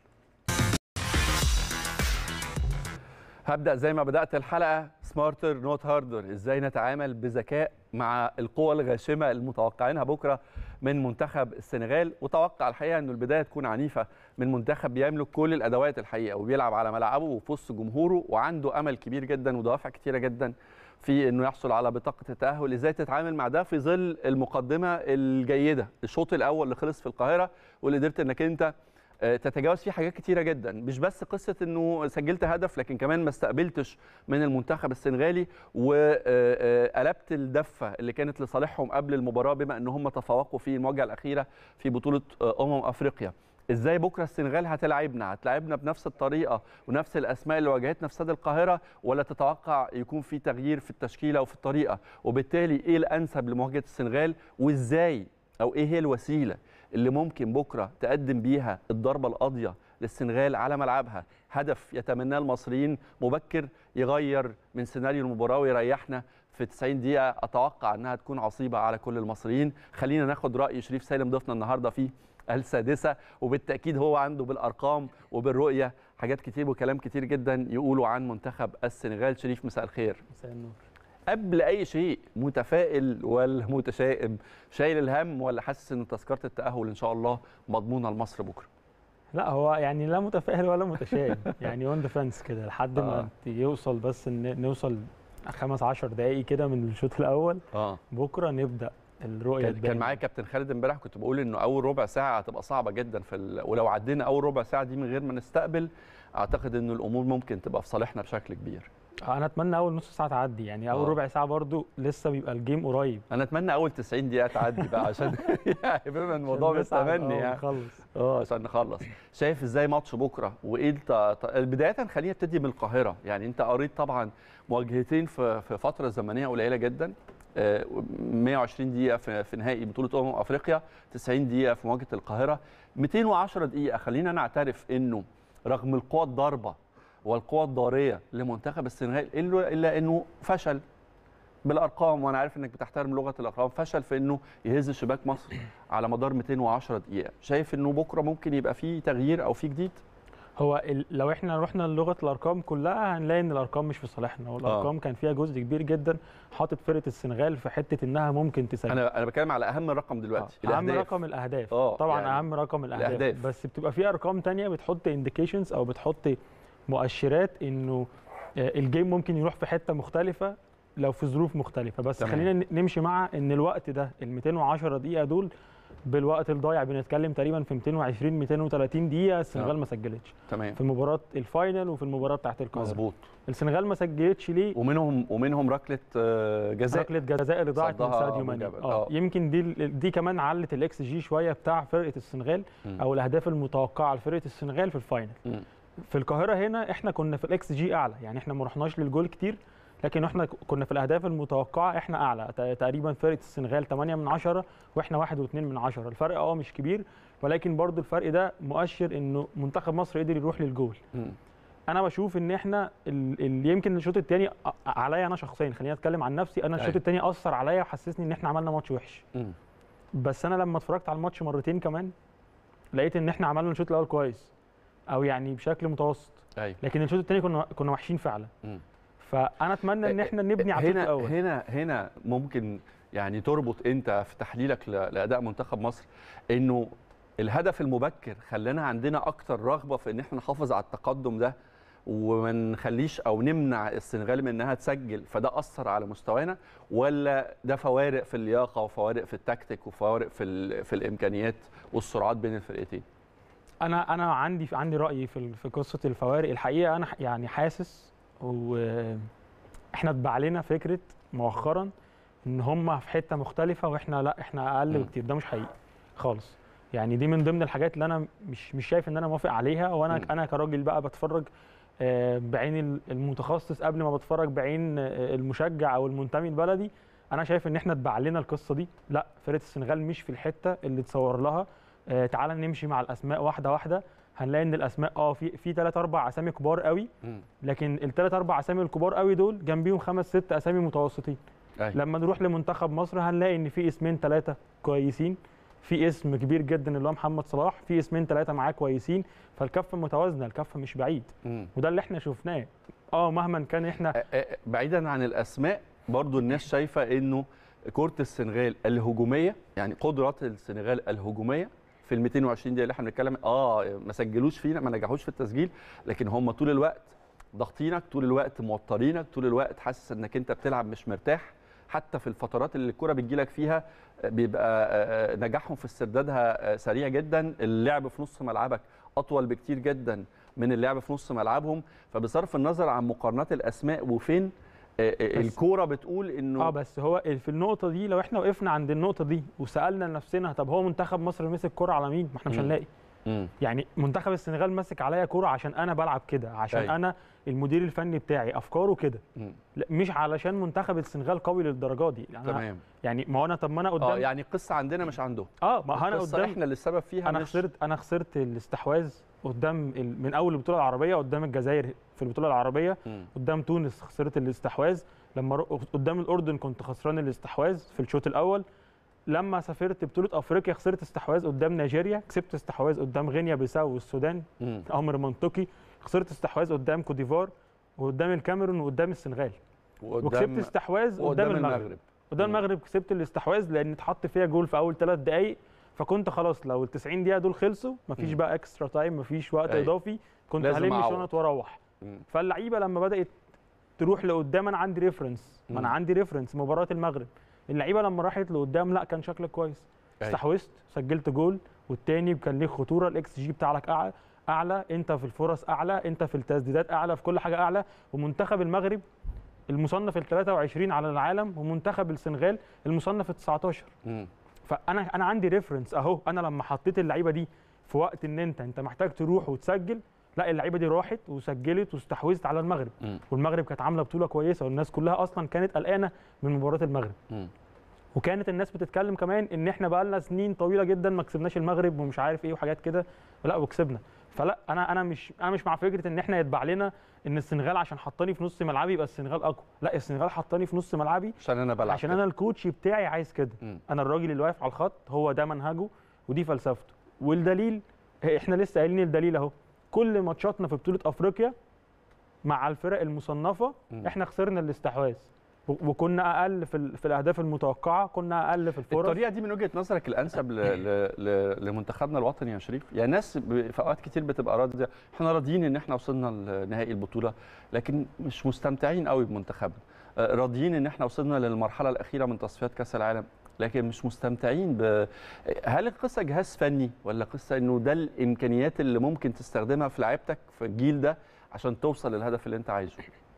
هبدا زي ما بدات الحلقه سمارتر نوت هاردر ازاي نتعامل بذكاء مع القوى الغاشمه المتوقعينها بكره من منتخب السنغال وتوقع الحقيقه انه البدايه تكون عنيفه من منتخب بيملك كل الادوات الحقيقه وبيلعب على ملعبه وفي وسط جمهوره وعنده امل كبير جدا ودوافع كتيره جدا في انه يحصل على بطاقه التاهل ازاي تتعامل مع ده في ظل المقدمه الجيده الشوط الاول اللي خلص في القاهره واللي قدرت انك انت آه، تتجاوز فيه حاجات كتيره جدا مش بس قصه انه سجلت هدف لكن كمان ما استقبلتش من المنتخب السنغالي وقلبت الدفه اللي كانت لصالحهم قبل المباراه بما ان هم تفوقوا في المواجهه الاخيره في بطوله آه، امم افريقيا ازاي بكره السنغال هتلاعبنا هتلاعبنا بنفس الطريقه ونفس الاسماء اللي واجهتنا في استاد القاهره ولا تتوقع يكون في تغيير في التشكيله وفي الطريقه وبالتالي ايه الانسب لمواجهه السنغال وازاي او ايه هي الوسيله اللي ممكن بكره تقدم بيها الضربه القاضيه للسنغال على ملعبها هدف يتمناه المصريين مبكر يغير من سيناريو المباراه ويريحنا في 90 دقيقه اتوقع انها تكون عصيبه على كل المصريين خلينا ناخد راي شريف سالم ضيفنا النهارده في السادسه وبالتاكيد هو عنده بالارقام وبالرؤيه حاجات كتير وكلام كتير جدا يقولوا عن منتخب السنغال شريف مساء الخير مساء النور قبل اي شيء متفائل ولا متشائم شايل الهم ولا حاسس ان تذكره التاهل ان شاء الله مضمونه لمصر بكره لا هو يعني لا متفائل ولا متشائم يعني اون ديفنس كده لحد آه. ما يوصل بس ان نوصل خمس عشر دقايق كده من الشوط الاول اه بكره نبدا الرؤيه كان, كان تبان. معايا كابتن خالد امبارح كنت بقول انه اول ربع ساعه هتبقى صعبه جدا في ال... ولو عدينا اول ربع ساعه دي من غير ما نستقبل اعتقد انه الامور ممكن تبقى في صالحنا بشكل كبير انا اتمنى اول نص ساعه تعدي يعني اول آه. ربع ساعه برضو لسه بيبقى الجيم قريب انا اتمنى اول 90 دقيقه تعدي بقى عشان يعني بما الموضوع عشان نصعد، مستمني آه، يعني ونخلص اه عشان نخلص شايف ازاي ماتش بكره وايه الت... ت- بدايه خلينا نبتدي من القاهره يعني انت قريت طبعا مواجهتين في في فتره زمنيه قليله جدا آه، 120 دقيقه في في نهائي بطوله امم افريقيا 90 دقيقه في مواجهه القاهره 210 دقيقه خلينا نعترف انه رغم القوى الضاربه والقوى الضاريه لمنتخب السنغال الا الا انه فشل بالارقام وانا عارف انك بتحترم لغه الارقام فشل في انه يهز شباك مصر على مدار 210 دقيقه شايف انه بكره ممكن يبقى فيه تغيير او فيه جديد هو ال- لو احنا رحنا للغه الارقام كلها هنلاقي ان الارقام مش في صالحنا والارقام كان فيها جزء كبير جدا حاطط فرقه السنغال في حته انها ممكن تسجل انا انا بتكلم على اهم رقم دلوقتي آه، اهم الأهداف. رقم الاهداف آه، طبعا يعني اهم رقم الاهداف, الأهداف. بس بتبقى في ارقام تانية بتحط انديكيشنز او بتحط مؤشرات انه آه، الجيم ممكن يروح في حته مختلفه لو في ظروف مختلفه بس تمام. خلينا ن- نمشي مع ان الوقت ده ال 210 دقيقه دول بالوقت الضايع بنتكلم تقريبا في 220 230 دقيقه السنغال آه. ما سجلتش تمام في مباراه الفاينل وفي المباراه بتاعت القاهره مظبوط السنغال ما سجلتش ليه ومنهم ومنهم ركله آه، جزاء ركله جزاء اللي ضاعت من صدها ساديو أبو ماني جبل. اه آه. يمكن دي دي كمان علت الاكس جي شويه بتاع فرقه السنغال مم. او الاهداف المتوقعه لفرقه السنغال في الفاينل مم. في القاهره هنا احنا كنا في الاكس جي اعلى يعني احنا ما رحناش للجول كتير لكن احنا كنا في الاهداف المتوقعه احنا اعلى ت- تقريبا فرقه السنغال 8 من 10 واحنا 1 و2 من 10 الفرق اه مش كبير ولكن برضو الفرق ده مؤشر انه منتخب مصر قدر يروح للجول مم. انا بشوف ان احنا ال- اللي يمكن الشوط الثاني عليا انا شخصيا خليني اتكلم عن نفسي انا الشوط أيوة. الثاني اثر عليا وحسسني ان احنا عملنا ماتش وحش مم. بس انا لما اتفرجت على الماتش مرتين كمان لقيت ان احنا عملنا الشوط الاول كويس او يعني بشكل متوسط ايوه لكن الشوط الثاني كنا كنا وحشين فعلا مم. فانا اتمنى ان احنا نبني على الشوط هنا الاول هنا هنا ممكن يعني تربط انت في تحليلك ل- لاداء منتخب مصر انه الهدف المبكر خلانا عندنا اكتر رغبه في ان احنا نحافظ على التقدم ده وما نخليش او نمنع السنغال من انها تسجل فده اثر على مستوانا ولا ده فوارق في اللياقه وفوارق في التكتيك وفوارق في ال- في الامكانيات والسرعات بين الفرقتين انا انا عندي عندي راي في ال- في قصه الفوارق الحقيقه انا ح- يعني حاسس واحنا اتبع لنا فكره مؤخرا ان هم في حته مختلفه واحنا لا احنا اقل مم. بكتير ده مش حقيقي خالص يعني دي من ضمن الحاجات اللي انا مش مش شايف ان انا موافق عليها وانا مم. انا كراجل بقى بتفرج آه، بعين ال- المتخصص قبل ما بتفرج بعين آه، المشجع او المنتمي البلدي انا شايف ان احنا اتبع لنا القصه دي لا فرقه السنغال مش في الحته اللي تصور لها آه، تعال نمشي مع الاسماء واحده واحده هنلاقي ان الاسماء اه في في ثلاث اربع اسامي كبار قوي لكن الثلاث اربع اسامي الكبار قوي دول جنبيهم خمس ست اسامي متوسطين أيوة. لما نروح لمنتخب مصر هنلاقي ان في اسمين ثلاثه كويسين في اسم كبير جدا اللي هو محمد صلاح في اسمين ثلاثه معاه كويسين فالكفه متوازنه الكفه مش بعيد مم. وده اللي احنا شفناه اه مهما كان احنا أ- أ- بعيدا عن الاسماء برضو الناس شايفه انه كره السنغال الهجوميه يعني قدرات السنغال الهجوميه في ال 220 دقيقه اللي احنا بنتكلم اه ما سجلوش فينا ما نجحوش في التسجيل لكن هم طول الوقت ضاغطينك طول الوقت موترينك طول الوقت حاسس انك انت بتلعب مش مرتاح حتى في الفترات اللي الكره بتجيلك فيها آه، بيبقى آه، آه، نجاحهم في استردادها آه، سريع جدا اللعب في نص ملعبك اطول بكتير جدا من اللعب في نص ملعبهم فبصرف النظر عن مقارنات الاسماء وفين آه، آه، بس- الكوره بتقول انه اه بس هو في النقطه دي لو احنا وقفنا عند النقطه دي وسالنا نفسنا طب هو منتخب مصر مسك كرة على مين ما احنا مش مم. هنلاقي مم. يعني منتخب السنغال ماسك عليا كرة عشان انا بلعب كده عشان أيوة. انا المدير الفني بتاعي افكاره كده مم. لا مش علشان منتخب السنغال قوي للدرجه دي أنا تمام يعني ما هو انا طب ما انا اه قدام يعني القصه عندنا مش عندهم اه ما هو انا القصة قدام احنا اللي السبب فيها انا مش خسرت انا خسرت الاستحواذ قدام ال- من اول البطوله العربيه قدام الجزائر في البطوله العربيه مم. قدام تونس خسرت الاستحواذ لما رو- قدام الاردن كنت خسران الاستحواذ في الشوط الاول لما سافرت بطوله افريقيا خسرت استحواذ قدام نيجيريا كسبت استحواذ قدام غينيا بيساو والسودان مم. امر منطقي خسرت استحواذ قدام كوت ديفوار وقدام الكاميرون وقدام السنغال وكسبت استحواذ قدام, قدام المغرب المغرب قدام مم. المغرب كسبت الاستحواذ لان اتحط فيها جول في اول ثلاث دقائق فكنت خلاص لو ال 90 دقيقه دول خلصوا مفيش مم. بقى اكسترا تايم مفيش وقت أيوة. اضافي كنت لازم هلم أعوض. شنط واروح مم. فاللعيبه لما بدات تروح لقدام انا عندي ريفرنس ما انا مم. عندي ريفرنس مباراه المغرب اللعيبه لما راحت لقدام لا كان شكلك كويس أيوة. استحوذت سجلت جول والتاني كان ليه خطوره الاكس جي بتاعك اعلى اعلى انت في الفرص اعلى انت في التسديدات اعلى في كل حاجه اعلى ومنتخب المغرب المصنف ال 23 على العالم ومنتخب السنغال المصنف ال 19 مم. فانا انا عندي ريفرنس اهو انا لما حطيت اللعيبه دي في وقت ان انت انت محتاج تروح وتسجل لا اللعيبه دي راحت وسجلت واستحوذت على المغرب مم. والمغرب كانت عامله بطوله كويسه والناس كلها اصلا كانت قلقانه من مباراه المغرب مم. وكانت الناس بتتكلم كمان ان احنا بقى لنا سنين طويله جدا ما كسبناش المغرب ومش عارف ايه وحاجات كده لا وكسبنا فلا انا انا مش انا مش مع فكره ان احنا يتبع لنا ان السنغال عشان حطاني في نص ملعبي يبقى السنغال اقوى لا السنغال حطاني في نص ملعبي عشان انا بلعب عشان كده. انا الكوتش بتاعي عايز كده مم. انا الراجل اللي واقف على الخط هو ده منهجه ودي فلسفته والدليل احنا لسه قايلين الدليل اهو كل ماتشاتنا في بطوله افريقيا مع الفرق المصنفه مم. احنا خسرنا الاستحواذ و- وكنا اقل في, ال- في الاهداف المتوقعه كنا اقل في الفرص الطريقه دي من وجهه نظرك الانسب ل... ل... ل... لمنتخبنا الوطني يا شريف يعني الناس ب... في اوقات كتير بتبقى راضيه احنا راضيين ان احنا وصلنا لنهائي البطوله لكن مش مستمتعين قوي بمنتخبنا آه، راضيين ان احنا وصلنا للمرحله الاخيره من تصفيات كاس العالم لكن مش مستمتعين ب... هل القصه جهاز فني ولا قصه انه ده الامكانيات اللي ممكن تستخدمها في لعيبتك في الجيل ده عشان توصل للهدف اللي انت عايزه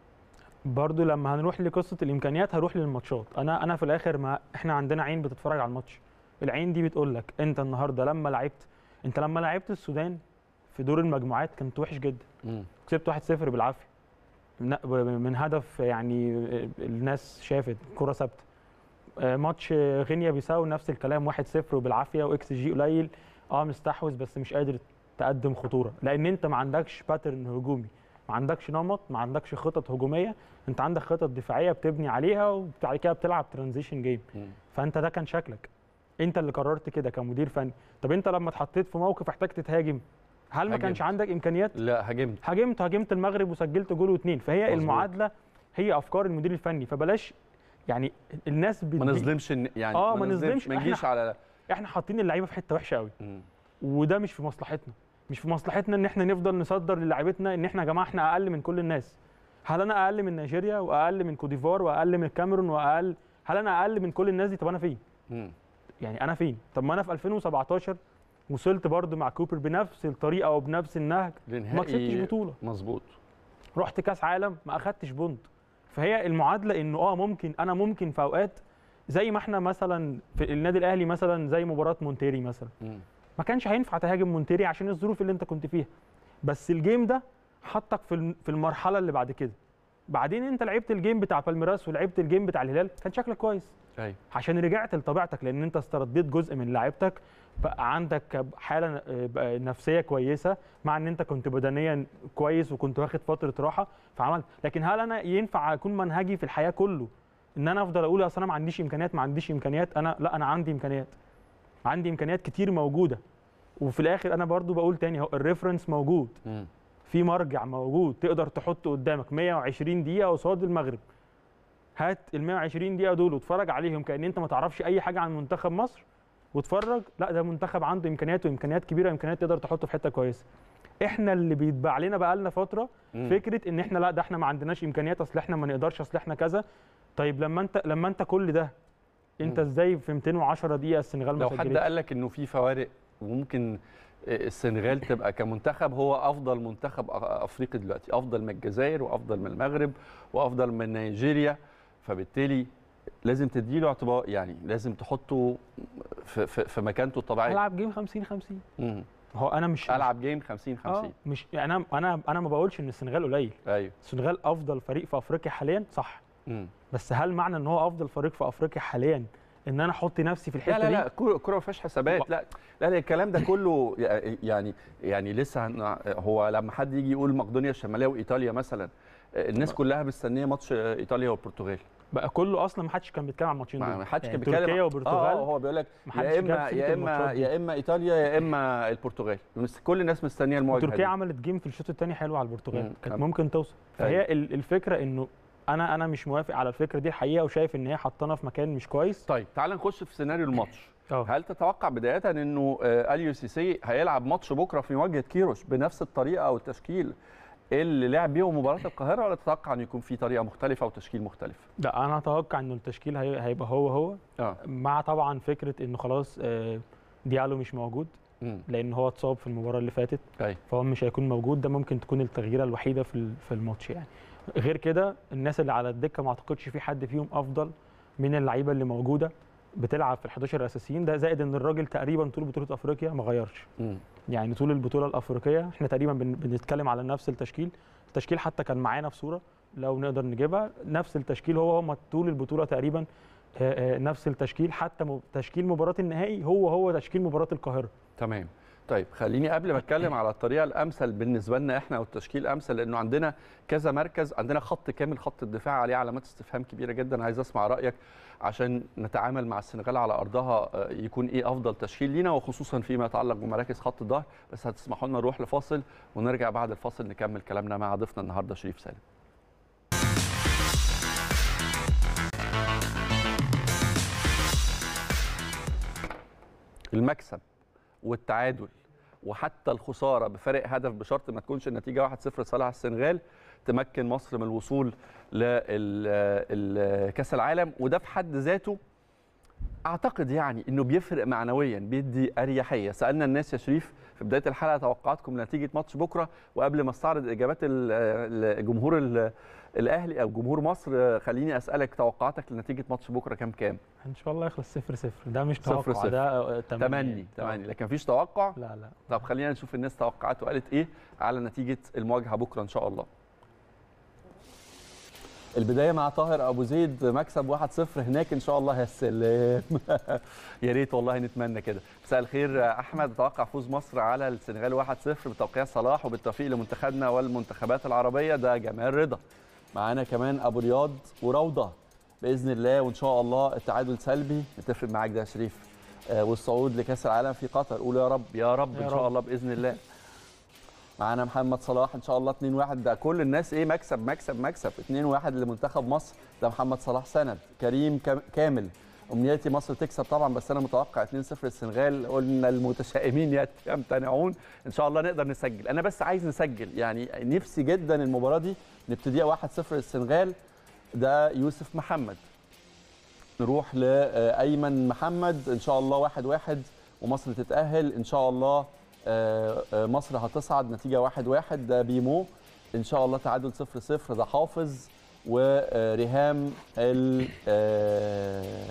برضو لما هنروح لقصه الامكانيات هروح للماتشات انا انا في الاخر ما احنا عندنا عين بتتفرج على الماتش العين دي بتقول لك انت النهارده لما لعبت انت لما لعبت السودان في دور المجموعات كنت وحش جدا مم. كسبت 1-0 بالعافيه من- من هدف يعني الناس شافت كره ثابته آه، ماتش غينيا بيساو نفس الكلام 1-0 وبالعافيه واكس جي قليل اه مستحوذ بس مش قادر تقدم خطوره لان انت ما عندكش باترن هجومي ما عندكش نمط ما عندكش خطط هجوميه انت عندك خطط دفاعيه بتبني عليها وبعد كده بتلعب ترانزيشن جيم مم. فانت ده كان شكلك انت اللي قررت كده كمدير فني طب انت لما اتحطيت في موقف احتاج تهاجم هل ما كانش هاجمت. عندك امكانيات لا هاجمت هاجمت هاجمت المغرب وسجلت جول واثنين فهي مظبوط. المعادله هي افكار المدير الفني فبلاش يعني الناس ما بتدي- نظلمش الن- يعني آه، ما نظلمش. ما نجيش إحنا- على احنا حاطين اللعيبه في حته وحشه قوي مم. وده مش في مصلحتنا مش في مصلحتنا ان احنا نفضل نصدر للاعيبتنا ان احنا يا جماعه احنا اقل من كل الناس هل انا اقل من نيجيريا واقل من كوديفوار واقل من الكاميرون واقل هل انا اقل من كل الناس دي طب انا فين مم. يعني انا فين طب ما انا في 2017 وصلت برضو مع كوبر بنفس الطريقه وبنفس النهج لنهائي ما كسبتش بطوله مظبوط رحت كاس عالم ما اخدتش بونت فهي المعادله انه اه ممكن انا ممكن في اوقات زي ما احنا مثلا في النادي الاهلي مثلا زي مباراه مونتيري مثلا مم. ما كانش هينفع تهاجم مونتيري عشان الظروف اللي انت كنت فيها بس الجيم ده حطك في الم- في المرحله اللي بعد كده بعدين انت لعبت الجيم بتاع بالميراس ولعبت الجيم بتاع الهلال كان شكلك كويس ايوه عشان رجعت لطبيعتك لان انت استرديت جزء من لعيبتك بقى عندك حاله بقى نفسيه كويسه مع ان انت كنت بدنيا كويس وكنت واخد فتره راحه فعملت لكن هل انا ينفع اكون منهجي في الحياه كله ان انا افضل اقول اصل انا ما عنديش امكانيات ما عنديش امكانيات انا لا انا عندي امكانيات عندي امكانيات كتير موجوده وفي الاخر انا برضو بقول تاني اهو الريفرنس موجود مم. في مرجع موجود تقدر تحطه قدامك 120 دقيقه قصاد المغرب هات ال 120 دقيقه دول واتفرج عليهم كان انت ما تعرفش اي حاجه عن منتخب مصر واتفرج لا ده منتخب عنده امكانيات وامكانيات كبيره امكانيات تقدر تحطه في حته كويسه احنا اللي بيتباع لنا بقالنا فتره مم. فكره ان احنا لا ده احنا ما عندناش امكانيات اصل احنا ما نقدرش اصل احنا كذا طيب لما انت لما انت كل ده انت مم. ازاي في 210 دقيقه السنغال ما لو حد سجلتش؟ قال لك انه في فوارق وممكن السنغال تبقى كمنتخب هو افضل منتخب أ- افريقي دلوقتي افضل من الجزائر وافضل من المغرب وافضل من نيجيريا فبالتالي لازم تديله اعتبار يعني لازم تحطه في, في, في مكانته الطبيعيه العب جيم 50 50 مم. هو انا مش العب جيم 50 اه 50 مش يعني انا انا انا ما بقولش ان السنغال قليل ايوه السنغال افضل فريق في افريقيا حاليا صح مم. بس هل معنى ان هو افضل فريق في افريقيا حاليا ان انا احط نفسي في الحته لا لا دي لا الكوره الكوره ما فيهاش حسابات لا لا لا الكلام ده كله يعني يعني لسه هن- هو لما حد يجي يقول مقدونيا الشماليه وايطاليا مثلا الناس كلها مستنيه ماتش ايطاليا والبرتغال بقى كله اصلا ما حدش كان بيتكلم عن الماتشين ما دول ما حدش يعني كان بيتكلم تركيا اه وبرتغال هو بيقول لك ما حدش يا جاب اما سيرة يا اما الماتشات دي. يا اما ايطاليا يا اما البرتغال بس كل الناس مستنيه المواجهه تركيا دي. عملت جيم في الشوط الثاني حلو على مم. البرتغال كانت كم- ممكن توصل أيوة. فهي ال- الفكره انه انا انا مش موافق على الفكره دي الحقيقه وشايف ان هي حطانا في مكان مش كويس طيب تعال نخش في سيناريو الماتش اه هل تتوقع بدايه انه آه، اليو سيسي هيلعب ماتش بكره في مواجهه كيروش بنفس الطريقه او التشكيل اللي لعب بيهم مباراه القاهره ولا تتوقع ان يكون في طريقه مختلفه وتشكيل مختلف؟ لا انا اتوقع ان التشكيل هي- هيبقى هو هو اه مع طبعا فكره انه خلاص آه، ديالو مش موجود امم لان هو اتصاب في المباراه اللي فاتت ايوه فهو مش هيكون موجود ده ممكن تكون التغييره الوحيده في ال- في الماتش يعني غير كده الناس اللي على الدكه ما اعتقدش في حد فيهم افضل من اللعيبه اللي موجوده بتلعب في ال11 الاساسيين ده زائد ان الراجل تقريبا طول بطوله افريقيا ما غيرش مم. يعني طول البطوله الافريقيه احنا تقريبا بن- بنتكلم على نفس التشكيل التشكيل حتى كان معانا في صوره لو نقدر نجيبها نفس التشكيل هو هم طول البطوله تقريبا آه، آه، نفس التشكيل حتى م- تشكيل مباراه النهائي هو هو تشكيل مباراه القاهره تمام طيب خليني قبل ما اتكلم على الطريقه الامثل بالنسبه لنا احنا والتشكيل الامثل لانه عندنا كذا مركز عندنا خط كامل خط الدفاع عليه علامات استفهام كبيره جدا عايز اسمع رايك عشان نتعامل مع السنغال على ارضها آه، يكون ايه افضل تشكيل لينا وخصوصا فيما يتعلق بمراكز خط الظهر بس هتسمحوا لنا نروح لفاصل ونرجع بعد الفاصل نكمل كلامنا مع ضيفنا النهارده شريف سالم المكسب والتعادل وحتى الخساره بفارق هدف بشرط ما تكونش النتيجه 1-0 لصالح السنغال تمكن مصر من الوصول لكاس العالم وده في حد ذاته اعتقد يعني انه بيفرق معنويا بيدي اريحيه سالنا الناس يا شريف في بدايه الحلقه توقعاتكم لنتيجه ماتش بكره وقبل ما استعرض اجابات ال- الجمهور ال- الاهلي او جمهور مصر خليني اسالك توقعاتك لنتيجه ماتش بكره كام كام ان شاء الله يخلص 0 0 ده مش صفر توقع صفر. ده آه، تمني تمني يعني. تمني لكن مفيش توقع لا لا طب خلينا نشوف الناس توقعات وقالت ايه على نتيجه المواجهه بكره ان شاء الله البدايه مع طاهر ابو زيد مكسب 1-0 هناك ان شاء الله يا سلام يا ريت والله نتمنى كده مساء الخير احمد اتوقع فوز مصر على السنغال 1-0 بتوقيع صلاح وبالتوفيق لمنتخبنا والمنتخبات العربيه ده جمال رضا معانا كمان ابو رياض وروضه باذن الله وان شاء الله التعادل سلبي نتفق معاك ده يا شريف آه، والصعود لكاس العالم في قطر قول يا رب يا رب يا ان شاء رب. الله باذن الله معانا محمد صلاح ان شاء الله 2-1 ده كل الناس ايه مكسب مكسب مكسب 2-1 لمنتخب مصر ده محمد صلاح سند كريم كام- كامل امنيتي مصر تكسب طبعا بس انا متوقع 2-0 للسنغال قلنا المتشائمين يت- يمتنعون ان شاء الله نقدر نسجل انا بس عايز نسجل يعني نفسي جدا المباراه دي نبتديها 1-0 للسنغال ده يوسف محمد نروح لايمن محمد ان شاء الله 1-1 ومصر تتاهل ان شاء الله آه، آه، مصر هتصعد نتيجه 1-1 ده بيمو ان شاء الله تعادل 0-0 ده حافظ وريهام ال آه،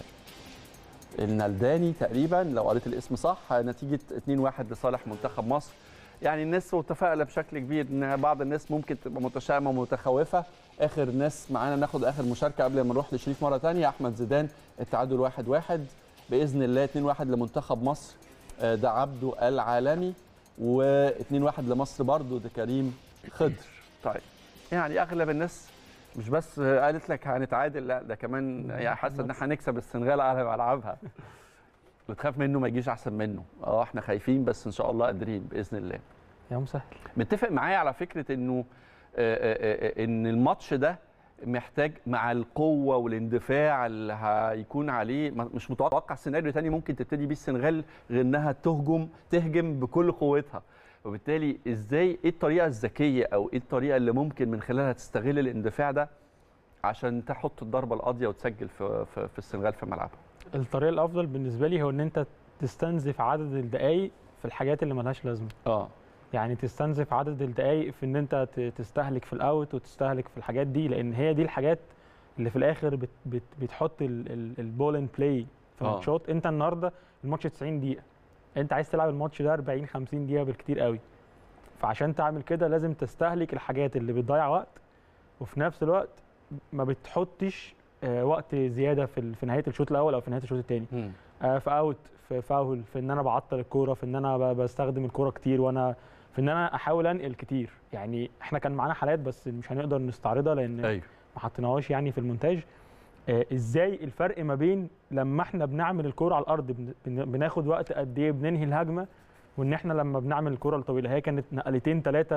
النلداني تقريبا لو قريت الاسم صح نتيجه 2-1 لصالح منتخب مصر يعني الناس متفائله بشكل كبير ان بعض الناس ممكن تبقى متشائمه ومتخوفه اخر ناس معانا ناخد اخر مشاركه قبل ما نروح لشريف مره ثانيه احمد زيدان التعادل 1-1 باذن الله 2-1 لمنتخب مصر آه، ده عبده العالمي و2-1 لمصر برضو ده كريم خضر طيب يعني اغلب الناس مش بس قالت لك هنتعادل لا ده كمان يعني حاسه ان احنا هنكسب السنغال على ملعبها بتخاف منه ما يجيش احسن منه اه احنا خايفين بس ان شاء الله قادرين باذن الله يا مسهل متفق معايا على فكره انه آه، آه، آه، ان الماتش ده محتاج مع القوه والاندفاع اللي هيكون عليه ما- مش متوقع سيناريو تاني ممكن تبتدي بيه السنغال غير انها تهجم تهجم بكل قوتها وبالتالي ازاي ايه الطريقه الذكيه او ايه الطريقه اللي ممكن من خلالها تستغل الاندفاع ده عشان تحط الضربه القاضيه وتسجل في في, في السنغال في ملعبها الطريقه الافضل بالنسبه لي هو ان انت تستنزف عدد الدقائق في الحاجات اللي ملهاش لازمه اه يعني تستنزف عدد الدقائق في ان انت ت- تستهلك في الاوت وتستهلك في الحاجات دي لان هي دي الحاجات اللي في الاخر بت بت بتحط البول اند بلاي في آه. الماتشات انت النهارده الماتش 90 دقيقه انت عايز تلعب الماتش ده 40 50 دقيقه بالكتير قوي فعشان تعمل كده لازم تستهلك الحاجات اللي بتضيع وقت وفي نفس الوقت ما بتحطش آه، وقت زياده في ال- في نهايه الشوط الاول او في نهايه الشوط الثاني مم. آه، في اوت في فاول في ان انا بعطل الكوره في ان انا ب- بستخدم الكوره كتير وانا في ان انا احاول انقل كتير يعني احنا كان معانا حالات بس مش هنقدر نستعرضها لان ايوه ما حطيناهاش يعني في المونتاج آه، ازاي الفرق ما بين لما احنا بنعمل الكوره على الارض بن- بن- بناخد وقت قد ايه بننهي الهجمه وان احنا لما بنعمل الكوره الطويله هي كانت نقلتين ثلاثه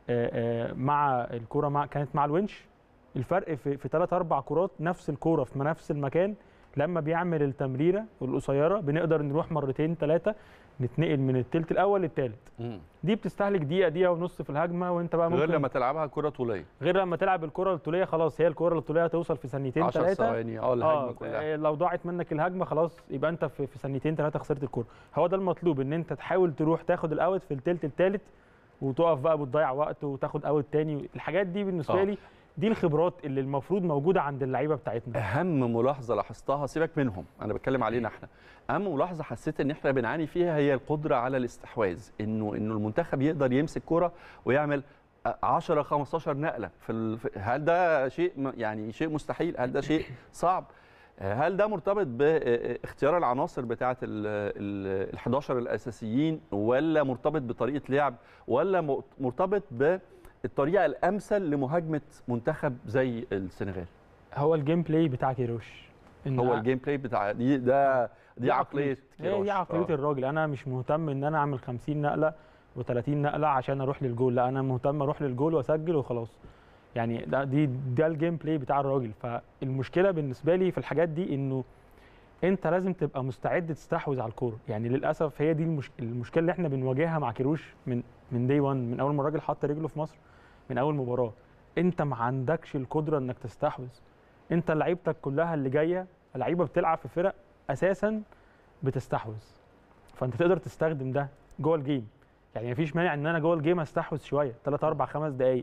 مع الكوره مع كانت مع الونش الفرق في في ثلاث اربع كرات نفس الكوره في نفس المكان لما بيعمل التمريره القصيره بنقدر نروح مرتين ثلاثه نتنقل من الثلث الاول للثالث مم. دي بتستهلك دقيقه دقيقه ونص في الهجمه وانت بقى ممكن غير لما تلعبها كره طوليه غير لما تلعب الكره الطوليه خلاص هي الكره الطوليه هتوصل في ثانيتين 10 ثلاثه ثواني اه الهجمه كلها آه، لو ضاعت منك الهجمه خلاص يبقى انت في, في ثانيتين ثلاثه خسرت الكوره هو ده المطلوب ان انت تحاول تروح تاخد الاوت في الثلث الثالث وتقف بقى بتضيع وقت وتاخد اوت تاني الحاجات دي بالنسبه آه. لي دي الخبرات اللي المفروض موجوده عند اللعيبه بتاعتنا اهم ملاحظه لاحظتها سيبك منهم انا بتكلم علينا احنا اهم ملاحظه حسيت ان احنا بنعاني فيها هي القدره على الاستحواذ انه انه المنتخب يقدر يمسك كرة ويعمل 10 15 نقله في ال... في- هل ده شيء م- يعني شيء مستحيل هل ده شيء صعب هل ده مرتبط باختيار العناصر بتاعه ال 11 الاساسيين ولا مرتبط بطريقه لعب ولا م- مرتبط بالطريقه الامثل لمهاجمه منتخب زي السنغال هو الجيم بلاي بتاع كيروش إن هو الجيم بلاي بتاع دي ده دي عقليه هي كيروش. دي عقليه آه. الراجل انا مش مهتم ان انا اعمل 50 نقله و30 نقله عشان اروح للجول لا انا مهتم اروح للجول واسجل وخلاص يعني ده دي ده الجيم بلاي بتاع الراجل فالمشكله بالنسبه لي في الحاجات دي انه انت لازم تبقى مستعد تستحوذ على الكوره يعني للاسف هي دي المش... المشكله اللي احنا بنواجهها مع كيروش من من دي 1 من اول ما الراجل حط رجله في مصر من اول مباراه انت ما عندكش القدره انك تستحوذ انت لعيبتك كلها اللي جايه لعيبه بتلعب في فرق اساسا بتستحوذ فانت تقدر تستخدم ده جوه الجيم يعني مفيش مانع ان انا جوه الجيم استحوذ شويه 3 4 5 دقائق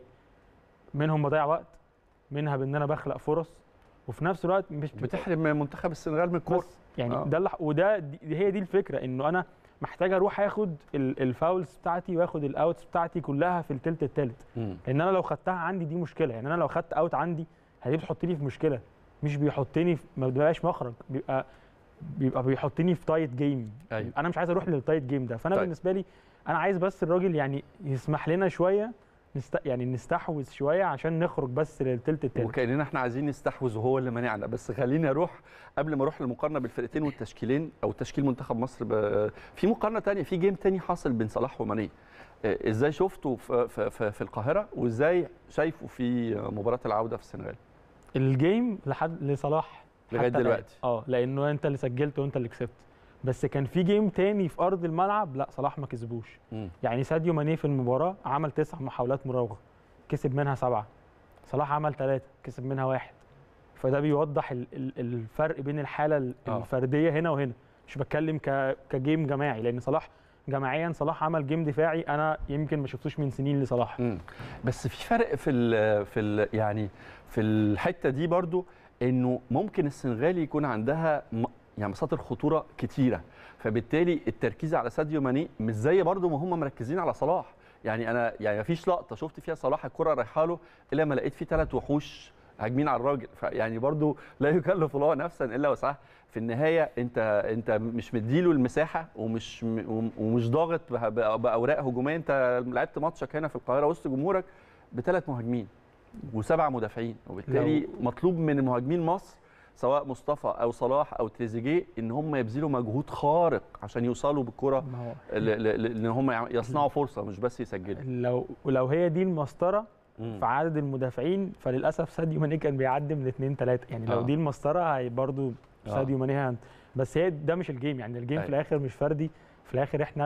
منهم بضيع وقت منها بان انا بخلق فرص وفي نفس الوقت مش بتحرم منتخب السنغال من الكوره بس يعني آه. ده اللي وده دي هي دي الفكره انه انا محتاج اروح اخد ال- الفاولز بتاعتي واخد الاوتس بتاعتي كلها في التلت التالت مم. لان انا لو خدتها عندي دي مشكله يعني انا لو خدت اوت عندي هدي بتحطني في مشكله مش بيحطني في ما بيبقاش مخرج بيبقى بيبقى بيحطني في تايت جيم أيوة. انا مش عايز اروح للتايت جيم ده فانا طيب. بالنسبه لي انا عايز بس الراجل يعني يسمح لنا شويه نست... يعني نستحوذ شويه عشان نخرج بس للتلت التالت وكاننا احنا عايزين نستحوذ وهو اللي مانعنا بس خليني اروح قبل ما اروح للمقارنه بالفرقتين والتشكيلين او تشكيل منتخب مصر ب... في مقارنه تانية في جيم تاني حاصل بين صلاح وماني آه، ازاي شفته في, في, في, في القاهره وازاي شايفه في مباراه العوده في السنغال الجيم لحد لصلاح لغاية حتى الآن. دلوقتي. اه لانه انت اللي سجلت وانت اللي كسبت بس كان في جيم تاني في ارض الملعب لا صلاح ما كسبوش مم. يعني ساديو ماني في المباراه عمل تسع محاولات مراوغه كسب منها سبعه صلاح عمل ثلاثه كسب منها واحد فده بيوضح ال- ال- الفرق بين الحاله ال- آه. الفرديه هنا وهنا مش بتكلم ك- كجيم جماعي لان صلاح جماعيا صلاح عمل جيم دفاعي انا يمكن ما شفتوش من سنين لصلاح مم. بس في فرق في ال في ال يعني في الحته دي برضو انه ممكن السنغال يكون عندها م- يعني مصادر خطوره كتيره فبالتالي التركيز على ساديو ماني مش زي برضو ما هم مركزين على صلاح يعني انا يعني مفيش لقطه شفت فيها صلاح الكره رايحه له الا ما لقيت فيه ثلاث وحوش هاجمين على الراجل فيعني برضو لا يكلف الله نفسا الا وسعها في النهايه انت انت مش مديله المساحه ومش م- ومش ضاغط بأ- بأ- باوراق هجوميه انت لعبت ماتشك هنا في القاهره وسط جمهورك بثلاث مهاجمين وسبع مدافعين وبالتالي لو- مطلوب من مهاجمين مصر سواء مصطفى او صلاح او تريزيجيه ان هم يبذلوا مجهود خارق عشان يوصلوا بالكره ما هو ل- ل- ل- ان هم يع- يصنعوا فرصه مش بس يسجلوا لو ولو هي دي المسطره مم. في عدد المدافعين فللاسف ساديو ماني كان بيعدي من اثنين ثلاثه يعني لو آه. دي المسطره هي برضو آه. ساديو ماني هان بس هي ده مش الجيم يعني الجيم أيوة. في الاخر مش فردي في الاخر احنا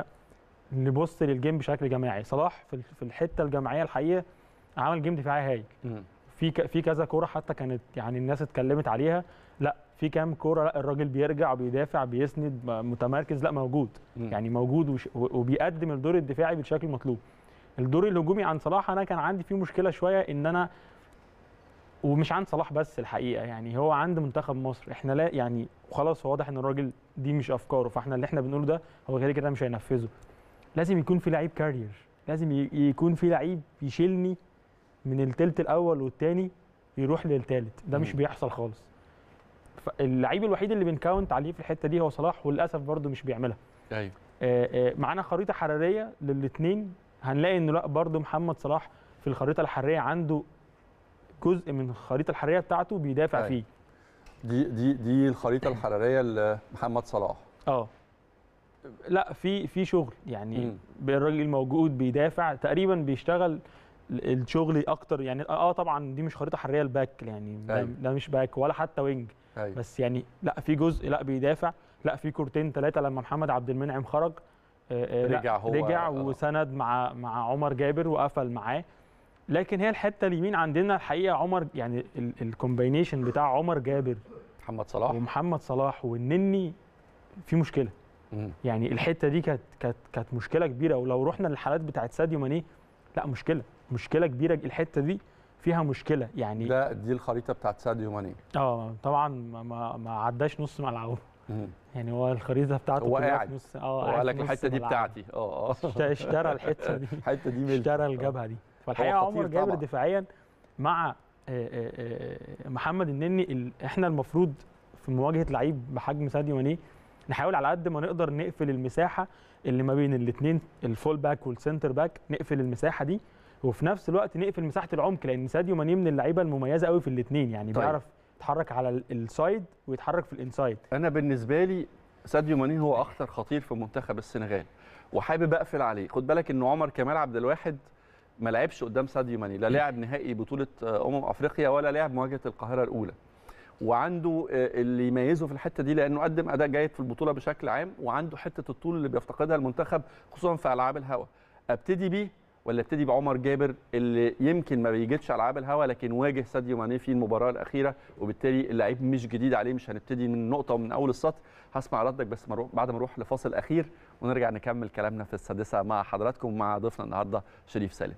نبص للجيم بشكل جماعي صلاح في ال- في الحته الجماعيه الحقيقه عمل جيم دفاعي هايل مم. في ك- في كذا كوره حتى كانت يعني الناس اتكلمت عليها لا في كام كوره لا الراجل بيرجع بيدافع بيسند م- متمركز لا موجود مم. يعني موجود وش- و- وبيقدم الدور الدفاعي بالشكل المطلوب الدور الهجومي عن صلاح انا كان عندي فيه مشكله شويه ان انا ومش عند صلاح بس الحقيقه يعني هو عند منتخب مصر احنا لا يعني خلاص هو واضح ان الراجل دي مش افكاره فاحنا اللي احنا بنقوله ده هو كده كده مش هينفذه لازم يكون في لعيب كارير لازم ي- يكون في لعيب يشيلني من التلت الاول والتاني يروح للتالت ده مش مم. بيحصل خالص فاللعيب الوحيد اللي بنكاونت عليه في الحته دي هو صلاح وللاسف برده مش بيعملها ايوه آه، آه، معانا خريطه حراريه للاثنين هنلاقي انه لا برضه محمد صلاح في الخريطه الحراريه عنده جزء من الخريطه الحراريه بتاعته بيدافع أيوة. فيه دي دي دي الخريطه الحراريه لمحمد صلاح اه لا في في شغل يعني مم. الراجل موجود بيدافع تقريبا بيشتغل الشغل اكتر يعني اه طبعا دي مش خريطه حراريه الباك يعني ده, أيوة. ده مش باك ولا حتى وينج ايوه بس يعني لا في جزء لا بيدافع لا في كورتين ثلاثه لما محمد عبد المنعم خرج آه، آه، لا، رجع هو- رجع آه. وسند مع مع عمر جابر وقفل معاه لكن هي الحته اليمين عندنا الحقيقه عمر يعني الكومباينيشن بتاع عمر جابر محمد صلاح ومحمد صلاح والنني في مشكله مم. يعني الحته دي كانت كانت كانت مشكله كبيره ولو رحنا للحالات بتاعت ساديو ماني لا مشكله مشكله كبيره الحته دي فيها مشكله يعني ده دي الخريطه بتاعت ساديو ماني اه طبعا ما, ما, ما عداش نص ملعبه مم. يعني هو الخريطه بتاعته هو كلها قاعد. في نص اه هو قاعد قال في لك نص الحته دي ملعبه. بتاعتي اه اه اشت- اشترى الحته دي الحته دي ملك اشترى آه. الجبهه دي فالحقيقه هو خطير عمر جابر طبعاً. دفاعيا مع آه، آه، آه، محمد النني ال- احنا المفروض في مواجهه لعيب بحجم ساديو ماني نحاول على قد ما نقدر نقفل المساحه اللي ما بين الاثنين الفول باك والسنتر باك نقفل المساحه دي وفي نفس الوقت نقفل مساحه العمق لان ساديو ماني من اللعيبه المميزه قوي في الاثنين يعني طيب. بيعرف يتحرك على ال- السايد ويتحرك في الانسايد انا بالنسبه لي ساديو ماني هو اخطر خطير في منتخب السنغال وحابب اقفل عليه خد بالك ان عمر كمال عبد الواحد ما لعبش قدام ساديو ماني لا لعب نهائي بطوله آه، امم افريقيا ولا لعب مواجهه القاهره الاولى وعنده آه، اللي يميزه في الحته دي لانه قدم اداء جيد في البطوله بشكل عام وعنده حته الطول اللي بيفتقدها المنتخب خصوصا في العاب الهواء ابتدي بيه ولا ابتدي بعمر جابر اللي يمكن ما بيجيدش العاب الهواء لكن واجه ساديو ماني في المباراه الاخيره وبالتالي اللعيب مش جديد عليه مش هنبتدي من نقطه ومن اول السطر هسمع ردك بس مروح بعد ما نروح لفاصل اخير ونرجع نكمل كلامنا في السادسه مع حضراتكم مع ضيفنا النهارده شريف سالم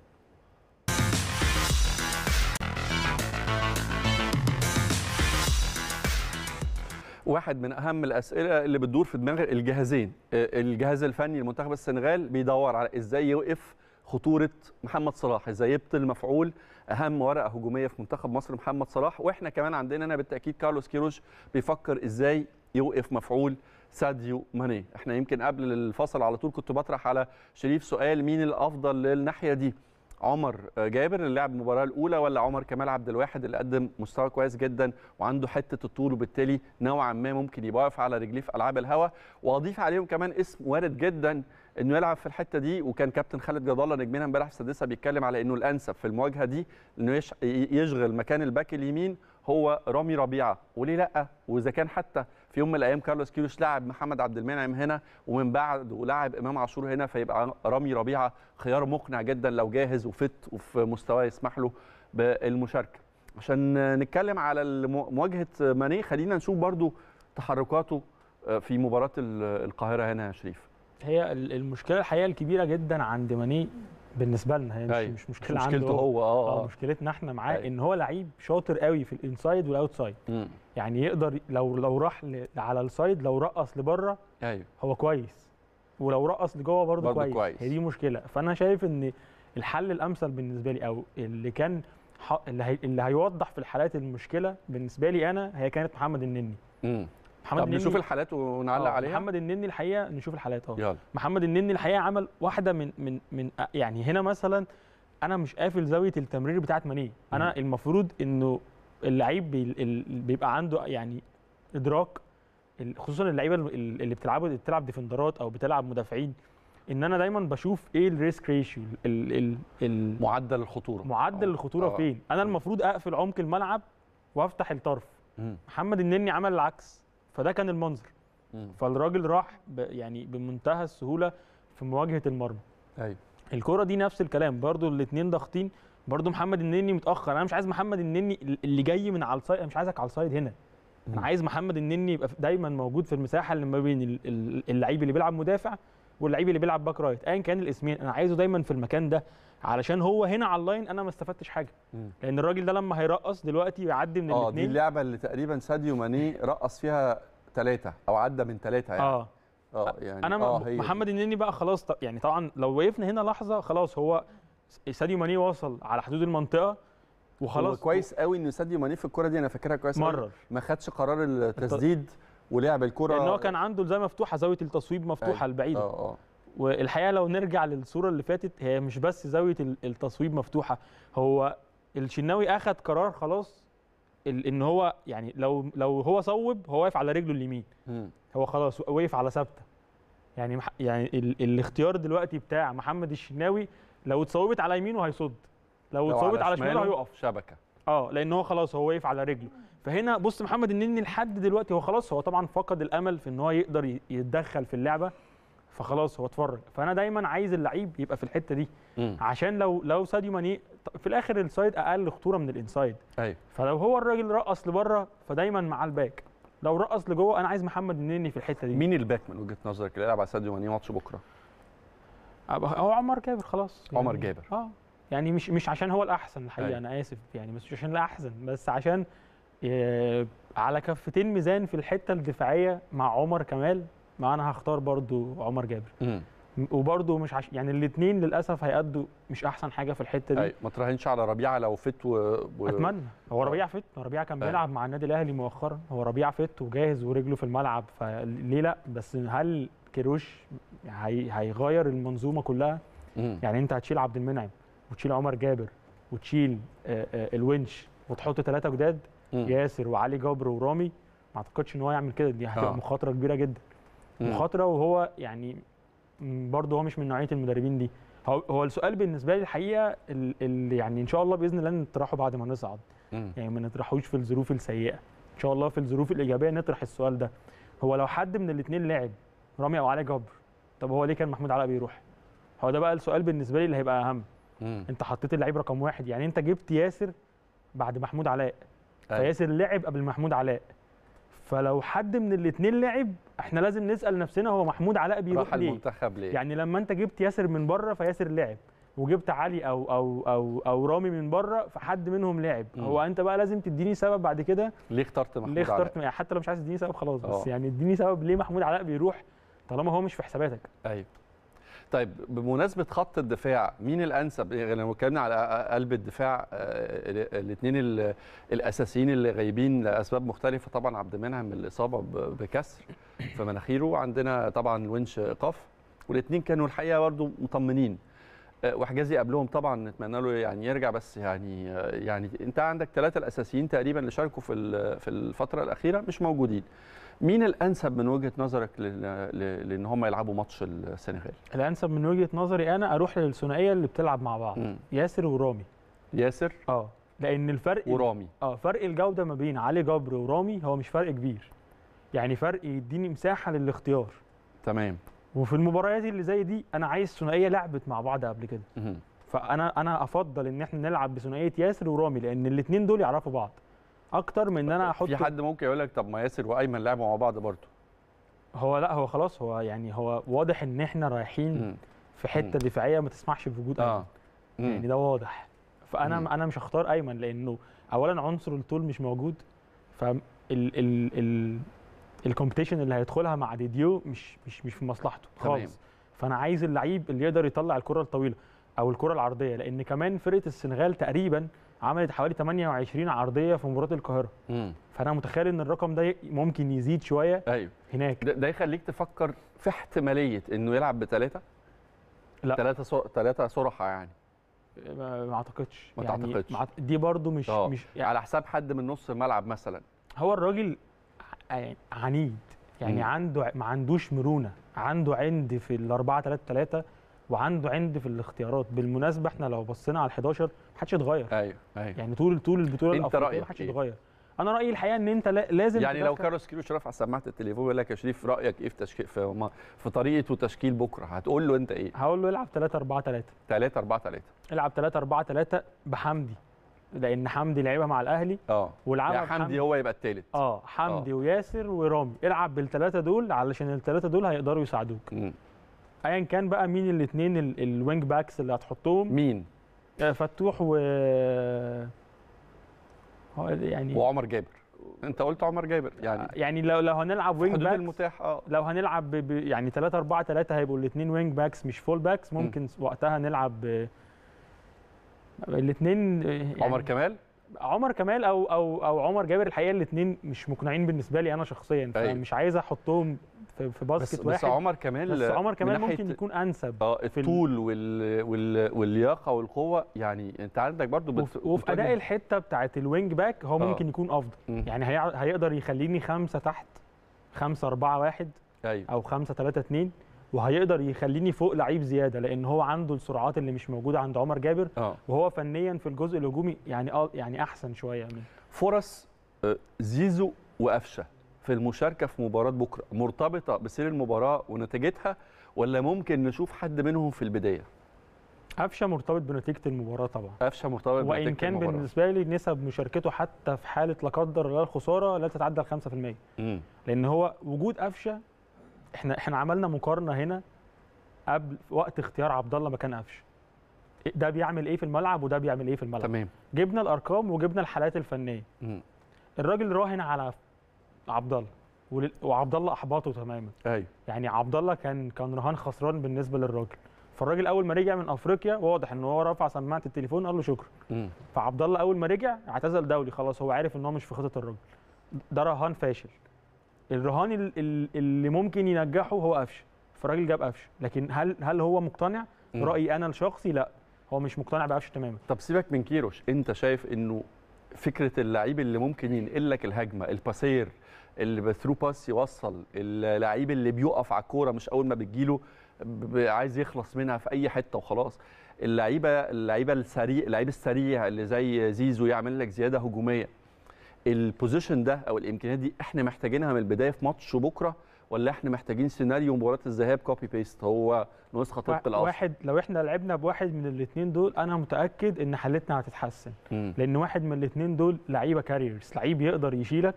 واحد من اهم الاسئله اللي بتدور في دماغ الجهازين آه، الجهاز الفني لمنتخب السنغال بيدور على ازاي يوقف خطوره محمد صلاح ازاي يبطل مفعول اهم ورقه هجوميه في منتخب مصر محمد صلاح واحنا كمان عندنا هنا بالتاكيد كارلوس كيروش بيفكر ازاي يوقف مفعول ساديو ماني احنا يمكن قبل الفصل على طول كنت بطرح على شريف سؤال مين الافضل للناحيه دي عمر جابر اللي لعب المباراه الاولى ولا عمر كمال عبد الواحد اللي قدم مستوى كويس جدا وعنده حته الطول وبالتالي نوعا ما ممكن يبقى واقف على رجليه في العاب الهواء واضيف عليهم كمان اسم وارد جدا انه يلعب في الحته دي وكان كابتن خالد جد الله نجمنا امبارح في السادسه بيتكلم على انه الانسب في المواجهه دي انه يش- يشغل مكان الباك اليمين هو رامي ربيعه وليه لا واذا كان حتى في يوم من الايام كارلوس كيروش لعب محمد عبد المنعم هنا ومن بعد ولعب امام عاشور هنا فيبقى رامي ربيعه خيار مقنع جدا لو جاهز وفت وفي مستواه يسمح له بالمشاركه عشان نتكلم على الم- مواجهه ماني خلينا نشوف برضو تحركاته في مباراه ال- القاهره هنا يا شريف هي ال- المشكله الحقيقه الكبيره جدا عند ماني بالنسبه لنا هي مش, أيوة. مش مشكله مش عنده مشكلته هو اه اه مشكلتنا احنا معاه أيوة. ان هو لعيب شاطر قوي في الانسايد والاوتسايد مم. يعني يقدر لو لو راح ل- على السايد لو رقص لبره ايوه هو كويس ولو رقص لجوه برضه برضه كويس. كويس. هي دي مشكله فانا شايف ان الحل الامثل بالنسبه لي او اللي كان ح- اللي, هي... اللي هيوضح في الحالات المشكله بالنسبه لي انا هي كانت محمد النني مم. محمد طب نشوف الحالات ونعلق آه، عليها محمد النني الحقيقه نشوف الحالات اه يلا محمد النني الحقيقه عمل واحده من من من يعني هنا مثلا انا مش قافل زاويه التمرير بتاعت ماني انا المفروض انه اللعيب بي ال- بيبقى عنده يعني ادراك ال- خصوصا اللعيبه ال- اللي بتلعب بتلعب ديفندرات او بتلعب مدافعين ان انا دايما بشوف ايه الريسك ريشيو ال ال ال معدل الخطوره معدل آه. الخطوره آه. فين انا المفروض اقفل عمق الملعب وافتح الطرف مم. محمد النني عمل العكس فده كان المنظر مم. فالراجل راح ب يعني بمنتهى السهوله في مواجهه المرمى ايوه الكرة دي نفس الكلام برضو الاثنين ضاغطين برضو محمد النني متاخر انا مش عايز محمد النني اللي جاي من على السايد انا مش عايزك على السايد هنا مم. انا عايز محمد النني يبقى دايما موجود في المساحه اللي ما بين ال- ال- اللعيب اللي بيلعب مدافع واللعيب اللي بيلعب باك رايت ايا كان الاسمين انا عايزه دايما في المكان ده علشان هو هنا على اللاين انا ما استفدتش حاجه مم. لان الراجل ده لما هيرقص دلوقتي ويعدي من اه دي الاثنين اللعبه اللي تقريبا ساديو ماني رقص فيها ثلاثه او عدى من ثلاثه يعني اه اه يعني انا اه م- هي دي. محمد النني بقى خلاص ط- يعني طبعا لو وقفنا هنا لحظه خلاص هو ساديو ماني وصل على حدود المنطقه وخلاص هو كويس قوي ان ساديو ماني في الكره دي انا فاكرها كويس قوي. مرر ما خدش قرار التسديد ولعب الكره لان هو كان عنده زي مفتوحه زاويه التصويب مفتوحه أيوة. البعيده اه اه والحقيقه لو نرجع للصوره اللي فاتت هي مش بس زاويه ال- التصويب مفتوحه هو الشناوي اخذ قرار خلاص ال- ان هو يعني لو لو هو صوب هو واقف على رجله اليمين مم. هو خلاص وقف على ثابته يعني مح... يعني ال... الاختيار دلوقتي بتاع محمد الشناوي لو اتصوبت على يمينه هيصد لو لو اتصوبت على شماله شماله هيقف شبكه اه لان هو خلاص هو واقف على رجله فهنا بص محمد النني لحد دلوقتي هو خلاص هو طبعا فقد الامل في ان هو يقدر ي- يتدخل في اللعبه فخلاص هو اتفرج فانا دايما عايز اللعيب يبقى في الحته دي مم. عشان لو لو ساديو ماني ط- في الاخر السايد اقل خطوره من الانسايد ايوه فلو هو الراجل رقص لبره فدايما معاه الباك لو رقص لجوه انا عايز محمد النني في الحته دي مين الباك من وجهه نظرك اللي يلعب على ساديو ماني ماتش بكره أبقى- هو عمر جابر خلاص عمر يعني- جابر. اه يعني مش مش عشان هو الاحسن الحقيقه أيوة. انا اسف يعني بس مش عشان الاحسن بس عشان آه، على كفتين ميزان في الحته الدفاعيه مع عمر كمال ما انا هختار برضو عمر جابر مم. وبرضو مش عش... يعني الاثنين للاسف هيأدوا مش احسن حاجه في الحته دي ايوه ما تراهنش على ربيعه لو فت و... و... اتمنى هو آه. ربيع فت هو ربيع كان أيوة. بيلعب مع النادي الاهلي مؤخرا هو ربيع فت وجاهز ورجله في الملعب فليه لا بس هل كيروش هي... هيغير المنظومه كلها مم. يعني انت هتشيل عبد المنعم وتشيل عمر جابر وتشيل آه، آه، الونش وتحط ثلاثه جداد مم. ياسر وعلي جبر ورامي ما اعتقدش ان هو يعمل كده دي هتبقى آه. مخاطره كبيره جدا مم. مخاطره وهو يعني م، برضه هو مش من نوعيه المدربين دي هو هو السؤال بالنسبه لي الحقيقه اللي يعني ان شاء الله باذن الله نطرحه بعد ما نصعد مم. يعني ما نطرحوش في الظروف السيئه ان شاء الله في الظروف الايجابيه نطرح السؤال ده هو لو حد من الاثنين لعب رامي او علي جبر طب هو ليه كان محمود علاء بيروح هو ده بقى السؤال بالنسبه لي اللي هيبقى اهم مم. انت حطيت اللعيب رقم واحد يعني انت جبت ياسر بعد محمود علاء أيوة. فياسر لعب قبل محمود علاء فلو حد من الاثنين لعب احنا لازم نسال نفسنا هو محمود علاء بيروح راح ليه المنتخب ليه يعني لما انت جبت ياسر من بره فياسر لعب وجبت علي او او او او رامي من بره فحد منهم لعب مم. هو انت بقى لازم تديني سبب بعد كده ليه اخترت محمود ليه اخترت علاء؟ يعني حتى لو مش عايز تديني سبب خلاص بس اه. يعني اديني سبب ليه محمود علاء بيروح طالما هو مش في حساباتك ايوه طيب بمناسبه خط الدفاع مين الانسب يعني لو اتكلمنا على قلب الدفاع الاثنين الاساسيين اللي غايبين لاسباب مختلفه طبعا عبد المنعم الاصابه ب- بكسر في مناخيره عندنا طبعا الونش ايقاف والاثنين كانوا الحقيقه برضه مطمنين آه، وحجازي قبلهم طبعا نتمنى له يعني يرجع بس يعني آه، يعني انت عندك ثلاثه الاساسيين تقريبا اللي شاركوا في ال- في الفتره الاخيره مش موجودين مين الانسب من وجهه نظرك لل- ل- لان هم يلعبوا ماتش السنغال الانسب من وجهه نظري انا اروح للثنائيه اللي بتلعب مع بعض مم. ياسر ورامي ياسر اه لان الفرق ورامي اه فرق الجوده ما بين علي جبر ورامي هو مش فرق كبير يعني فرق يديني مساحه للاختيار تمام وفي المباريات اللي زي دي انا عايز ثنائيه لعبت مع بعض قبل كده مهم. فانا انا افضل ان احنا نلعب بثنائيه ياسر ورامي لان الاثنين دول يعرفوا بعض اكتر من ان انا احط في حد ممكن يقول لك طب ما ياسر وايمن لعبوا مع بعض برضه هو لا هو خلاص هو يعني هو واضح ان احنا رايحين مم. في حته دفاعيه ما تسمحش بوجود ايمن اه مم. يعني ده واضح فانا مم. انا مش هختار ايمن لانه اولا عنصر الطول مش موجود ف ال ال ال الكومبيتيشن اللي هيدخلها مع ديديو مش مش مش في مصلحته تمام. خالص فانا عايز اللعيب اللي يقدر يطلع الكره الطويله او الكره العرضيه لان كمان فرقه السنغال تقريبا عملت حوالي 28 عرضيه في مباراه القاهره مم. فانا متخيل ان الرقم ده ممكن يزيد شويه ايوه هناك ده, ده يخليك تفكر في احتماليه انه يلعب بثلاثه لا. ثلاثه صر... ثلاثه صرحه يعني ما ما اعتقدش ما يعني تعتقدش. مع- دي برضو مش اه مش يعني على حساب حد من نص الملعب مثلا هو الراجل ع- عنيد يعني مم. عنده ما عندوش مرونه عنده عند في ال 4 3 3 وعنده عند في الاختيارات بالمناسبه احنا لو بصينا على ال 11 ما حدش اتغير ايوه ايوه يعني طول طول البطوله انت الافريقيه رأيك ما حدش ايه؟ اتغير انا رايي الحقيقه ان انت لا- لازم يعني لو تدخل- كارلوس كيروش رفع سماعه التليفون ويقول لك يا شريف رايك ايه في تشكيل في, ما... في طريقه وتشكيل بكره هتقول له انت ايه هقول له العب 3 4 3 3 4 3 العب 3 4 3 بحمدي لان حمدي لعبها مع الاهلي اه ولعبها يعني حمدي هو يبقى الثالث اه حمدي وياسر ورامي العب بالثلاثه دول علشان الثلاثه دول هيقدروا يساعدوك ايا كان بقى مين الاثنين الوينج باكس اللي هتحطهم مين آه، فتوح و هو يعني وعمر جابر انت قلت عمر جابر يعني يعني لو لو هنلعب في وينج حدود باكس المتاح اه لو هنلعب ب... ب... يعني 3 4 3 هيبقوا الاثنين وينج باكس مش فول باكس ممكن وقتها نلعب ب... الاثنين يعني عمر كمال عمر كمال او او او عمر جابر الحقيقه الاثنين مش مقنعين بالنسبه لي انا شخصيا أيوة. فمش عايز احطهم في, في بس باسكت بس واحد عمر كمال بس عمر من كمان ناحية- ممكن يكون انسب اه في ال- الطول وال... وال... واللياقه والقوه يعني انت عندك برضو بت... وفي, وفي بتواجه- اداء الحته بتاعت الوينج باك هو آه. ممكن يكون افضل مم. يعني هي... هيقدر يخليني خمسه تحت خمسه اربعه واحد ايوه او خمسه ثلاثه اتنين وهيقدر يخليني فوق لعيب زياده لان هو عنده السرعات اللي مش موجوده عند عمر جابر اه وهو فنيا في الجزء الهجومي يعني اه يعني احسن شويه من فرص آه، زيزو وقفشه في المشاركه في مباراه بكره مرتبطه بسير المباراه ونتيجتها ولا ممكن نشوف حد منهم في البدايه قفشه مرتبط بنتيجه المباراه طبعا قفشه مرتبط وان بنتيجة كان المباراة. بالنسبه لي نسب مشاركته حتى في حاله لا قدر الله الخساره لا تتعدى ال 5% مم. لان هو وجود قفشه احنا احنا عملنا مقارنه هنا قبل وقت اختيار عبد الله مكان قفشه ده بيعمل ايه في الملعب وده بيعمل ايه في الملعب تمام جبنا الارقام وجبنا الحالات الفنيه مم. الراجل راهن على عبد الله ولل- وعبد الله احبطه تماما ايوه يعني عبد الله كان كان رهان خسران بالنسبه للراجل فالراجل اول ما رجع من افريقيا واضح ان هو رفع سماعه التليفون قال له شكرا مم. فعبد الله اول ما رجع اعتزل دولي خلاص هو عارف ان هو مش في خطه الراجل ده رهان فاشل الرهان ال- ال- اللي ممكن ينجحه هو قفشه فالراجل جاب قفشه لكن هل هل هو مقتنع مم. رايي انا الشخصي لا هو مش مقتنع بقفشه تماما طب سيبك من كيروش انت شايف انه فكره اللعيب اللي ممكن ينقل لك الهجمه الباسير اللي بثرو باس يوصل اللعيب اللي بيقف على الكوره مش اول ما بتجيله ب- ب- عايز يخلص منها في اي حته وخلاص اللعيبه اللعيبه السريع اللعيب السريع اللي زي زيزو يعمل لك زياده هجوميه البوزيشن ده او الامكانيات دي احنا محتاجينها من البدايه في ماتش بكره ولا احنا محتاجين سيناريو مباراه الذهاب كوبي بيست هو نسخه طبق الاصل واحد لو احنا لعبنا بواحد من الاثنين دول انا متاكد ان حالتنا هتتحسن مم. لان واحد من الاثنين دول لعيبه كاريرز لعيب يقدر يشيلك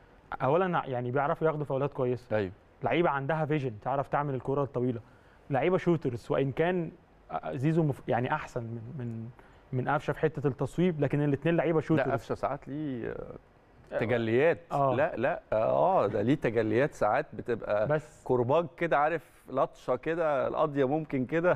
اولا يعني بيعرفوا ياخدوا فاولات كويسه ايوه لعيبه عندها فيجن تعرف تعمل الكره الطويله لعيبه شوترز وان كان زيزو مف... يعني احسن من من من قفشه في حته التصويب لكن الاثنين لعيبه لا شوترز قفشه ساعات ليه آه، تجليات آه. لا لا اه ده ليه تجليات ساعات بتبقى بس كرباج كده عارف لطشه كده القضيه ممكن كده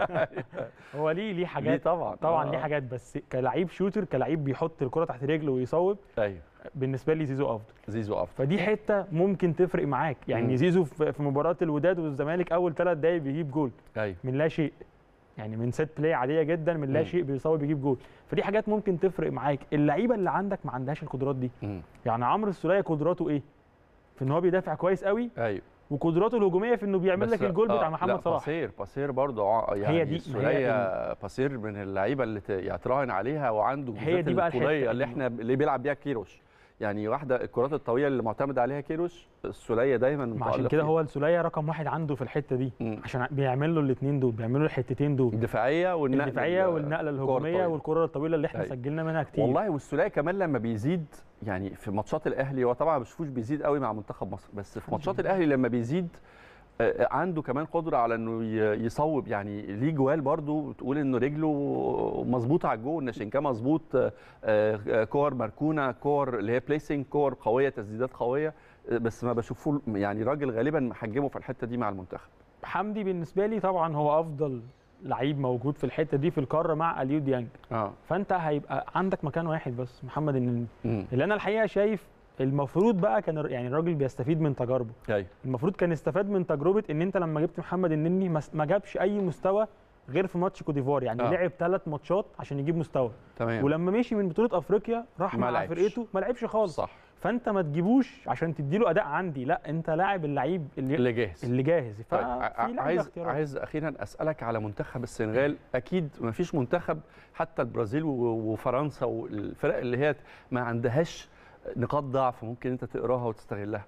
هو ليه ليه ليه حاجات طبعا طبعا آه. ليه حاجات بس كلعيب شوتر كلعيب بيحط الكره تحت رجله ويصوب ايوه بالنسبه لي زيزو افضل زيزو افضل فدي حته ممكن تفرق معاك يعني مم. زيزو في في مباراه الوداد والزمالك اول ثلاث دقايق بيجيب جول ايوه من لا شيء يعني من ست بلاي عاديه جدا من لا مم. شيء بيصوب بيجيب جول فدي حاجات ممكن تفرق معاك اللعيبه اللي عندك ما عندهاش القدرات دي مم. يعني عمرو السوليه قدراته ايه في ان هو بيدافع كويس قوي ايوه وقدراته الهجوميه في انه بيعمل بس- لك الجول بتاع آه، محمد لا، صلاح باسير باسير برضه ع- يعني هي دي- ما هي السوليه باسير من اللعيبه اللي ت- يتراهن عليها وعنده هي بالذات دي بقى الطولية الحتة اللي إنه- احنا اللي بيلعب بيها كيروش يعني واحده الكرات الطويله اللي معتمد عليها كيروش السوليه دايما ما عشان متألق كده فيها. هو السوليه رقم واحد عنده في الحته دي مم. عشان بيعمل له الاثنين دول بيعملوا له الحتتين دول الدفاعيه والنقل الدفاعيه ال- والنقله الكرة الهجوميه الطويلة. والكره الطويله اللي احنا أيوة. سجلنا منها كتير والله والسوليه كمان لما بيزيد يعني في ماتشات الاهلي هو طبعا ما بشوفوش بيزيد قوي مع منتخب مصر بس في ماتشات الاهلي لما بيزيد آه، عنده كمان قدره على انه ي- يصوب يعني ليه جوال برضو تقول انه رجله مظبوطه على الجول ناشنكا مظبوط آه، آه، كور مركونه كور اللي هي بليسنج كور قويه تسديدات قويه آه، بس ما بشوفه يعني راجل غالبا محجمه في الحته دي مع المنتخب حمدي بالنسبه لي طبعا هو افضل لعيب موجود في الحته دي في القاره مع اليو ديانج اه فانت هيبقى عندك مكان واحد بس محمد النني امم اللي انا الحقيقه شايف المفروض بقى كان يعني الراجل بيستفيد من تجاربه ايوه المفروض كان استفاد من تجربه ان انت لما جبت محمد النني ما- ما جابش اي مستوى غير في ماتش كوتيفوار يعني آه. لعب ثلاث ماتشات عشان يجيب مستوى تمام ولما مشي من بطوله افريقيا راح ما مع لعبش. فرقته ما لعبش خالص صح فانت ما تجيبوش عشان تديله اداء عندي لا انت لاعب اللعيب اللي اللي جاهز اللي جاهز طيب ففي ع- لعيبة عايز اختيارات. عايز اخيرا اسالك على منتخب السنغال اكيد ما فيش منتخب حتى البرازيل و- وفرنسا والفرق اللي هي ما عندهاش نقاط ضعف ممكن انت تقراها وتستغلها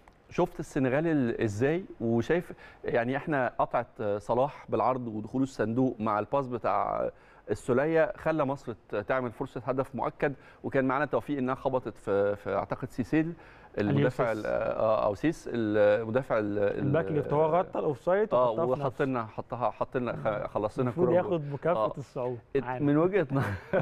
شفت السنغال ال- ازاي وشايف يعني احنا قطعه صلاح بالعرض ودخوله الصندوق مع الباس بتاع السوليه خلى مصر ت- تعمل فرصه هدف مؤكد وكان معانا توفيق انها خبطت في, في اعتقد سيسيل المدافع اليوسيس. ال- اه او سيس المدافع ال- ال- الباك ليفت هو غطى الاوفسايد اه وحطها في وحط نفسه. لنا حطها حط لنا خ- خلص لنا المفروض الكوره ياخد مكافاه آه. الصعود ات- معانا. من وجهه ن-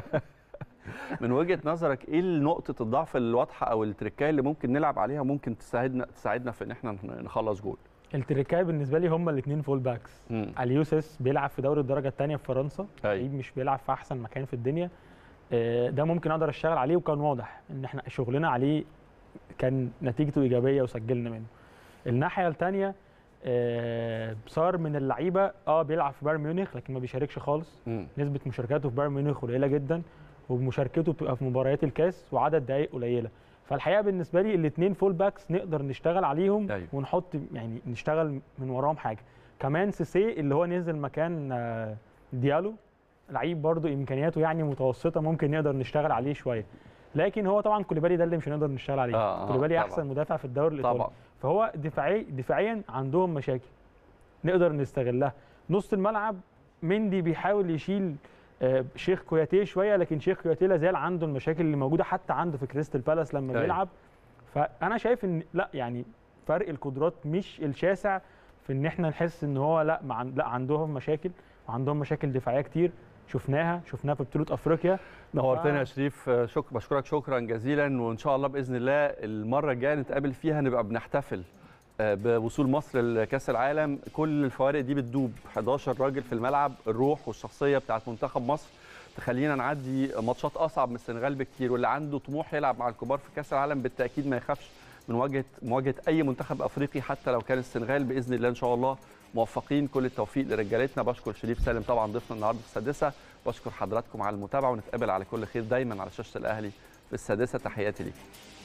من وجهه نظرك ايه نقطه الضعف الواضحه او التركايه اللي ممكن نلعب عليها ممكن تساعدنا تساعدنا في ان احنا نخلص جول التركايه بالنسبه لي هم الاثنين فول باكس مم. اليوسيس بيلعب في دوري الدرجه الثانيه في فرنسا أيوة. لعيب مش بيلعب في احسن مكان في الدنيا آه، ده ممكن اقدر اشتغل عليه وكان واضح ان احنا شغلنا عليه كان نتيجته ايجابيه وسجلنا منه الناحيه الثانيه صار من اللعيبه اه بيلعب في بايرن ميونخ لكن ما بيشاركش خالص مم. نسبه مشاركاته في بايرن ميونخ قليله جدا ومشاركته بتبقى في مباريات الكاس وعدد دقائق قليله فالحقيقه بالنسبه لي الاثنين فول باكس نقدر نشتغل عليهم أيوة. ونحط يعني نشتغل من وراهم حاجه كمان سيسي اللي هو نزل مكان آه، ديالو لعيب برضو امكانياته يعني متوسطه ممكن نقدر نشتغل عليه شويه لكن هو طبعا كوليبالي ده اللي مش هنقدر نشتغل عليه آه، آه، كوليبالي طبعاً. احسن مدافع في الدوري الايطالي طبعا فهو دفاعي دفاعيا عندهم مشاكل نقدر نستغلها نص الملعب مندي بيحاول يشيل آه، شيخ كوياتيه شويه لكن شيخ كوياتيه لا زال عنده المشاكل اللي موجوده حتى عنده في كريستال بالاس لما أيوة. بيلعب فانا شايف ان لا يعني فرق القدرات مش الشاسع في ان احنا نحس ان هو لا مع لا عندهم مشاكل وعندهم مشاكل دفاعيه كتير شفناها شفناها في بطوله افريقيا نورتنا يا شريف شك بشكرك شكرا جزيلا وان شاء الله باذن الله المره الجايه نتقابل فيها نبقى بنحتفل آه، بوصول مصر لكاس العالم كل الفوارق دي بتدوب 11 راجل في الملعب الروح والشخصيه بتاعت منتخب مصر تخلينا نعدي ماتشات اصعب من السنغال بكتير واللي عنده طموح يلعب مع الكبار في كاس العالم بالتاكيد ما يخافش من مواجهه مواجهه اي منتخب افريقي حتى لو كان السنغال باذن الله ان شاء الله موفقين كل التوفيق لرجالتنا بشكر شريف سالم طبعا ضيفنا النهارده في السادسه بشكر حضراتكم على المتابعه ونتقابل على كل خير دايما على شاشه الاهلي في السادسه تحياتي ليكم